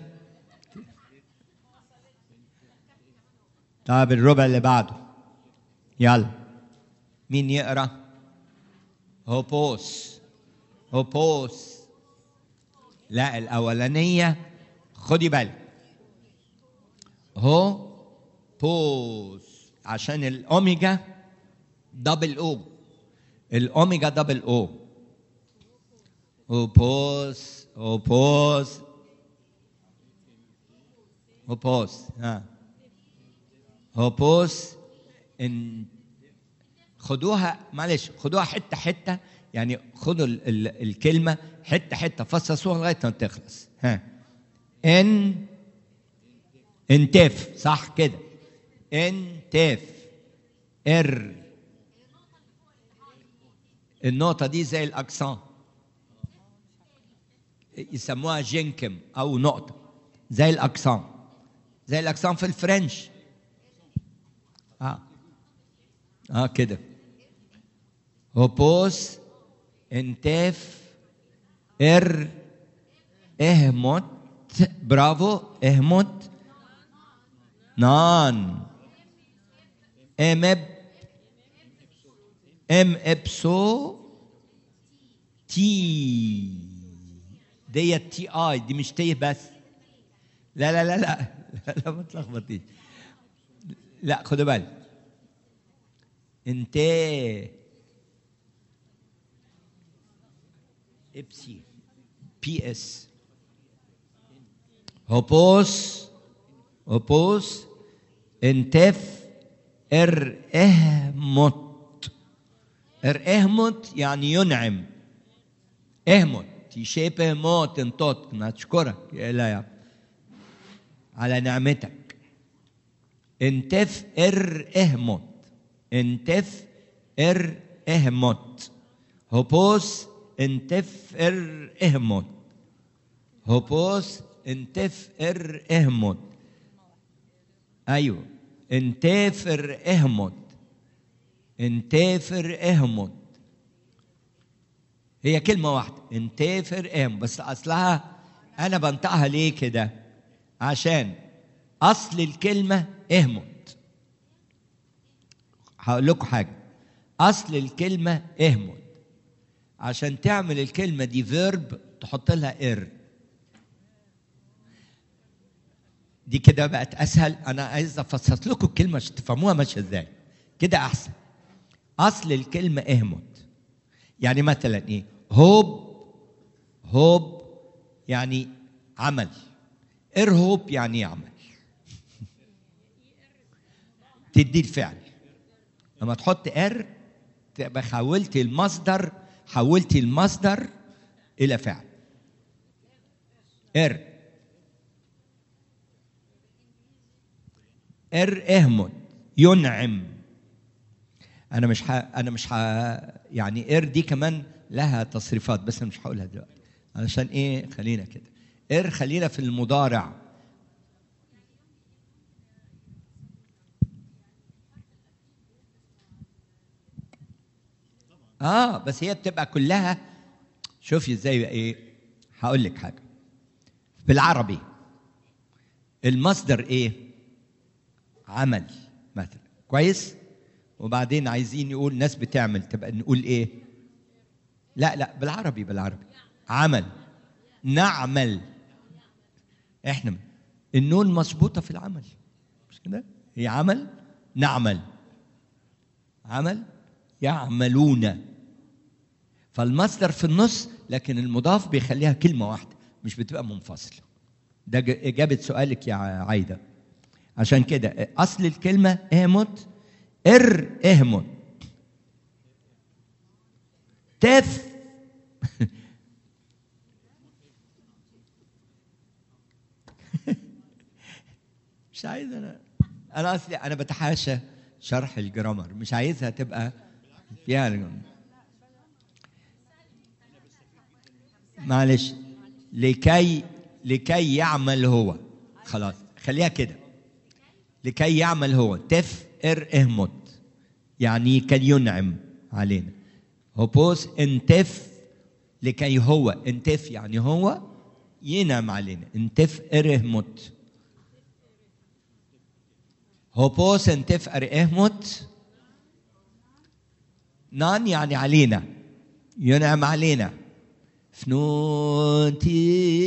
طب الربع اللي بعده يلا مين يقرا هوبوس هوبوس لا الاولانيه خدي بالك هو بوس عشان الاوميجا دبل او الاوميجا دبل او هوبوس هوبوس هوبوس ها هوبوس ان خدوها معلش خدوها حته حته يعني خدوا ال ال الكلمه حته حته فصصوها لغايه ما تخلص ها ان انتف صح كده انتف ار النقطة دي زي الأكسان يسموها جنكم أو نقطة زي الأكسان زي الأكسان في الفرنش اه اه كده هوبوس انتف ار اهمت برافو اهمت نان ام اب ام ابسو تي دي تي اي دي مش تي بس لا لا لا لا لا, لا ما تلخبطيش لا خدوا بالك انت ابسي بي اس هوبوس هوبوس انتف ار اهمت ار اهمت يعني ينعم اهمت تشيبه موت انطوت نشكرك يا إلهي على نعمتك انتف ار اهمت انتف ار اهمت هوبوس انتف ار اهمت هوبوس انتف ار اهمت ايوه انتافر اهمد انتافر اهمد هي كلمة واحدة انتافر اهمد بس أصلها أنا بنطقها ليه كده عشان أصل الكلمة اهمد هقول لكم حاجة أصل الكلمة اهمد عشان تعمل الكلمة دي فيرب تحط لها ار دي كده بقت اسهل انا عايز افصص لكم الكلمه عشان تفهموها ماشيه ازاي كده احسن اصل الكلمه اهمت يعني مثلا ايه هوب هوب يعني عمل ارهب يعني يعمل تدي الفعل لما تحط ار تبقى حولتي المصدر حولتي المصدر الى فعل ار ار اهمد ينعم انا مش ح... انا مش ح... يعني ار دي كمان لها تصريفات بس انا مش هقولها دلوقتي علشان ايه خلينا كده ار خلينا في المضارع اه بس هي بتبقى كلها شوفي ازاي بقى ايه هقول لك حاجه بالعربي المصدر ايه عمل مثلا كويس وبعدين عايزين نقول ناس بتعمل تبقى نقول ايه لا لا بالعربي بالعربي عمل نعمل احنا النون مظبوطه في العمل مش كده هي عمل نعمل عمل يعملون فالمصدر في النص لكن المضاف بيخليها كلمه واحده مش بتبقى منفصله ده اجابه سؤالك يا عايده عشان كده اصل الكلمه اهمت ار اهمت تف مش عايز انا انا اصلي انا بتحاشى شرح الجرامر مش عايزها تبقى فيها الجرامر. معلش لكي لكي يعمل هو خلاص خليها كده لكي يعمل هو تف ار اهمت يعني كي ينعم علينا هوبوس انتف لكي هو انتف يعني هو ينعم علينا انتف ار اهمت هوبوس انتف ار اهمت نان يعني علينا ينعم علينا فنوتي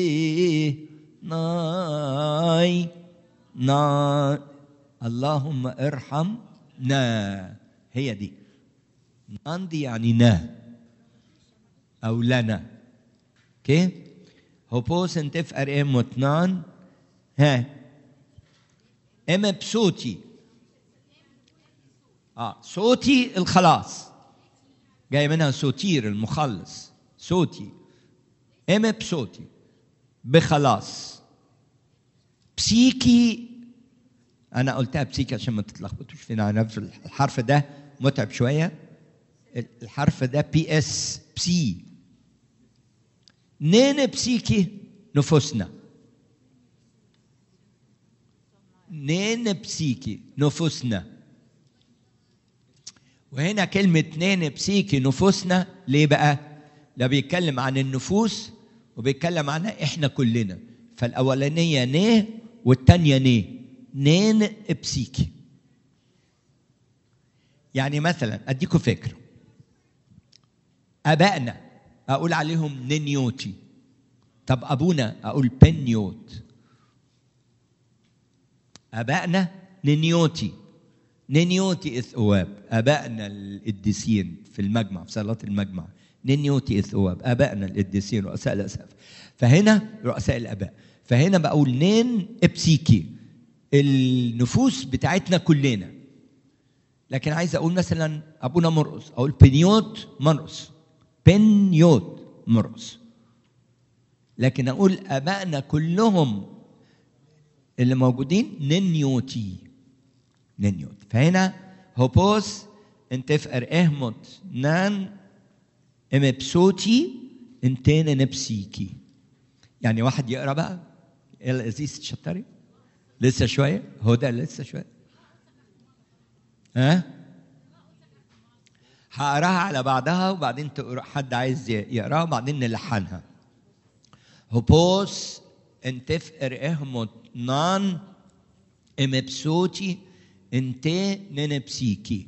ناي نا اللهم ارحمنا هي دي نان دي يعني نا او لنا اوكي هوبوس انتف ار ام وتنان ها ام بصوتي اه صوتي الخلاص جاي منها سوتير المخلص صوتي ام بصوتي بخلاص بسيكي انا قلتها بسيكي عشان ما تتلخبطوش فينا على نفس الحرف ده متعب شويه الحرف ده بي اس بسي نين بسيكي نفوسنا نين بسيكي نفوسنا وهنا كلمة نين بسيكي نفوسنا ليه بقى؟ ده بيتكلم عن النفوس وبيتكلم عنها احنا كلنا فالأولانية نيه والتانية نيه نين بسيكي يعني مثلا أديكم فكرة أبائنا أقول عليهم نينيوتي طب أبونا أقول بنيوت أبائنا نينيوتي نينيوتي إثواب أبائنا القديسين في المجمع في صلاة المجمع نينيوتي إثواب أبائنا القديسين رؤساء الأسف فهنا رؤساء الآباء فهنا بقول نين إبسيكي النفوس بتاعتنا كلنا لكن عايز أقول مثلا أبونا مرقس أقول بنيوت مرقس بنيوت مرقس لكن أقول أبائنا كلهم اللي موجودين نينيوتي نينيوت فهنا هوبوس انتفقر اهمت نان ام بصوتي انتين نبسيكي يعني واحد يقرا بقى يلا ازيز تشطري لسه شويه هو ده لسه شويه ها هقراها على بعضها وبعدين تقرا حد عايز يقراها وبعدين نلحنها هوبوس انتف ارئهموت نان امبسوتي انتي ننبسيكي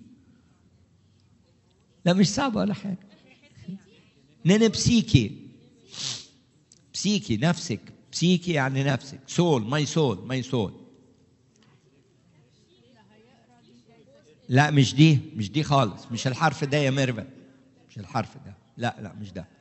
لا مش صعبة ولا حاجة ننبسيكي بسيكي نفسك بسيكي يعني نفسك سول ماي سول ماي سول لا مش دي مش دي خالص مش الحرف ده يا ميرفت مش الحرف ده لا لا مش ده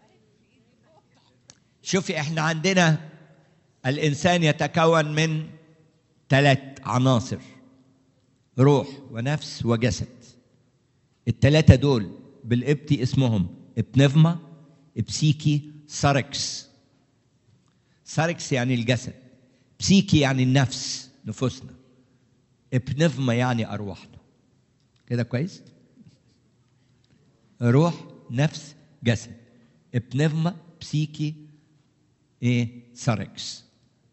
شوفي احنا عندنا الانسان يتكون من ثلاث عناصر روح ونفس وجسد الثلاثه دول بالقبطي اسمهم ابنفما بسيكي ساركس ساركس يعني الجسد بسيكي يعني النفس نفوسنا ابنفما يعني ارواحنا كده كويس روح نفس جسد ابنفما بسيكي ايه ساركس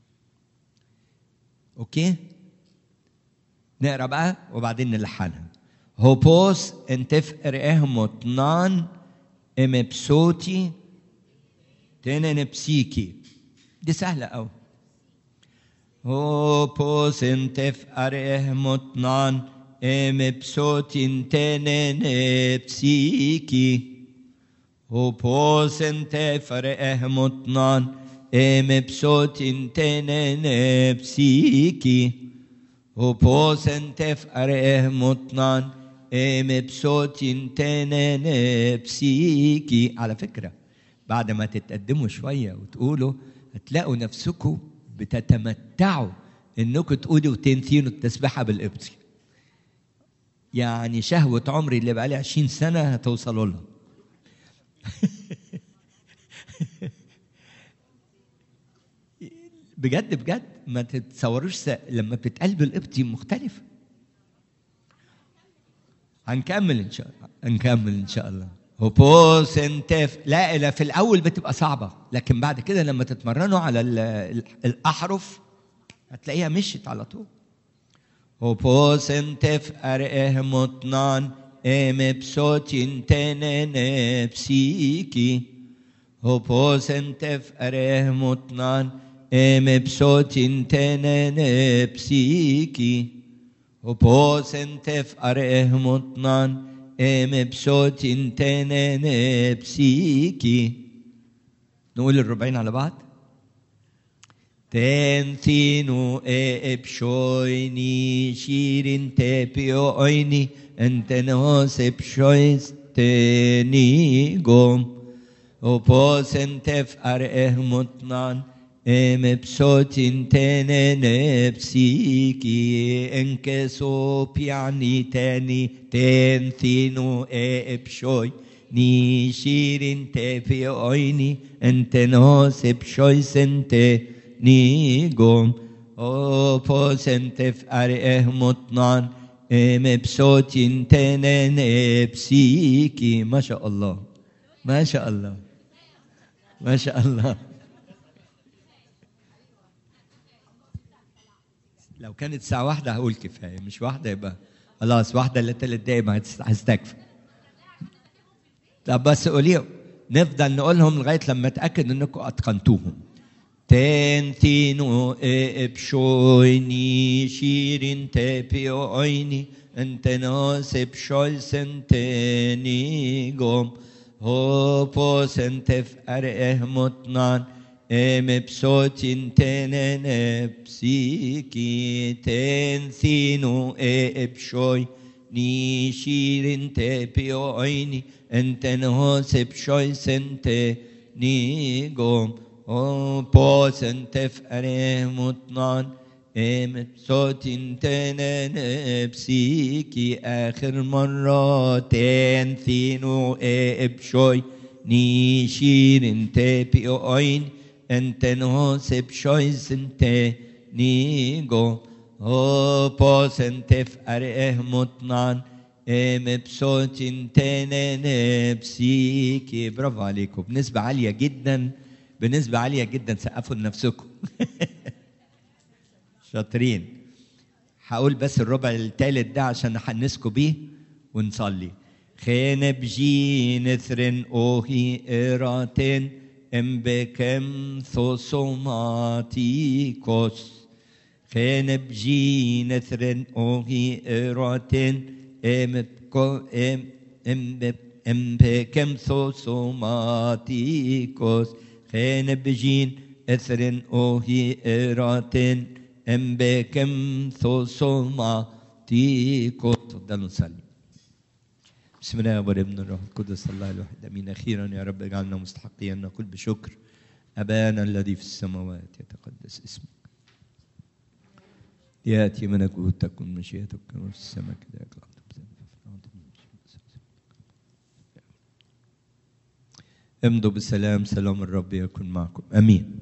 اوكي نقرا بقى وبعدين نلحنها هوبوس انتف ارئهموت نان امبسوتي تنن بسيكي دي سهلة أوي هوبوس انتف ارئهموت نان امبسوتين تنن بسيكي هوبوس انتف ارئهموت نان امبسوتين تنن بسيكي هوبوس انتف ارئهموت نان امبسوتين تنن بسيكي على فكرة بعد ما تتقدموا شوية وتقولوا هتلاقوا نفسكم بتتمتعوا انكم تقولوا وتنثينوا التسبيحة بالقبطي يعني شهوة عمري اللي بقالي 20 سنة هتوصلوا لها بجد بجد ما تتصوروش س... لما بتتقال بالقبطي مختلف هنكمل ان شاء الله هنكمل ان شاء الله هوبوس انتف لا لا في الاول بتبقى صعبه لكن بعد كده لما تتمرنوا على ال... ال- الاحرف هتلاقيها مشيت على طول هوبوس انتف ارئهموتنان ام بصوتين تنن بسيكي هوبوس انتف ارئهموتنان ام بصوتين تنن بسيكي هوبوس انتف ارئهموتنان ام بصوتين تنن بسيكي نقول الربعين على بعض تنثينو ابشويني شيرين تبيو عيني انت نوس ابشويس تنيقوم وبوس انتف اره مطنان ام بصوتين تنن بسيكي انكسوب يعني تاني تنثينو ابشوي ني شيرين تبي عيني انت نوس بشويس انت نيقوم او بوس انتف اره مطنان ام بصوتين تنن بسيكي ما شاء الله ما شاء الله ما شاء الله لو كانت ساعة واحدة هقول كفاية مش واحدة يبقى خلاص واحدة إلا تلات دقايق ما هتست- هستكفي طب بس قوليهم نفضل نقولهم لغاية لما أتأكد إنكم أتقنتوهم تنتينو ابشويني شيرين تبي عيني انت ناس بشويس انت نيقوم هوبوس انت في ارئه مطنان ام بصوت تنن بسيكي تنثينو ابشوي ني شيرين تبي عيني انت ناس بشويس انت نيقوم او بوس انت في ارئه مطنان ام صوت تنن بسيكي اخر مرة تنثينو ابشوي نيشير انت بيوين انت نهوس بشويس انت نيجو او بوس انت في ارئه مطنان ام بصوت تنن بسيكي برافو عليكم بنسبة عالية جدا بنسبة عالية جدا سقفوا لنفسكم شاطرين هقول بس الربع الثالث ده عشان نحنسكم بيه ونصلي خين بجين ثرن اوهي اراتين ام بكم ثوسوماتيكوس خين بجين ثرن اوهي اراتين ام بكم ام ام ام بكم ثوسوماتيكوس خين بجين اثرن اوهي اراتين ام بكم ثوسوماتيكوس تفضلوا نصلي بسم الله والابن الروح القدس الله الواحد امين اخيرا يا رب اجعلنا مستحقين نقول بشكر ابانا الذي في السماوات يتقدس اسمك ياتي ملكوتك تكن مشيئتك كما في السماء كذلك الارض امضوا بالسلام سلام الرب يكن معكم امين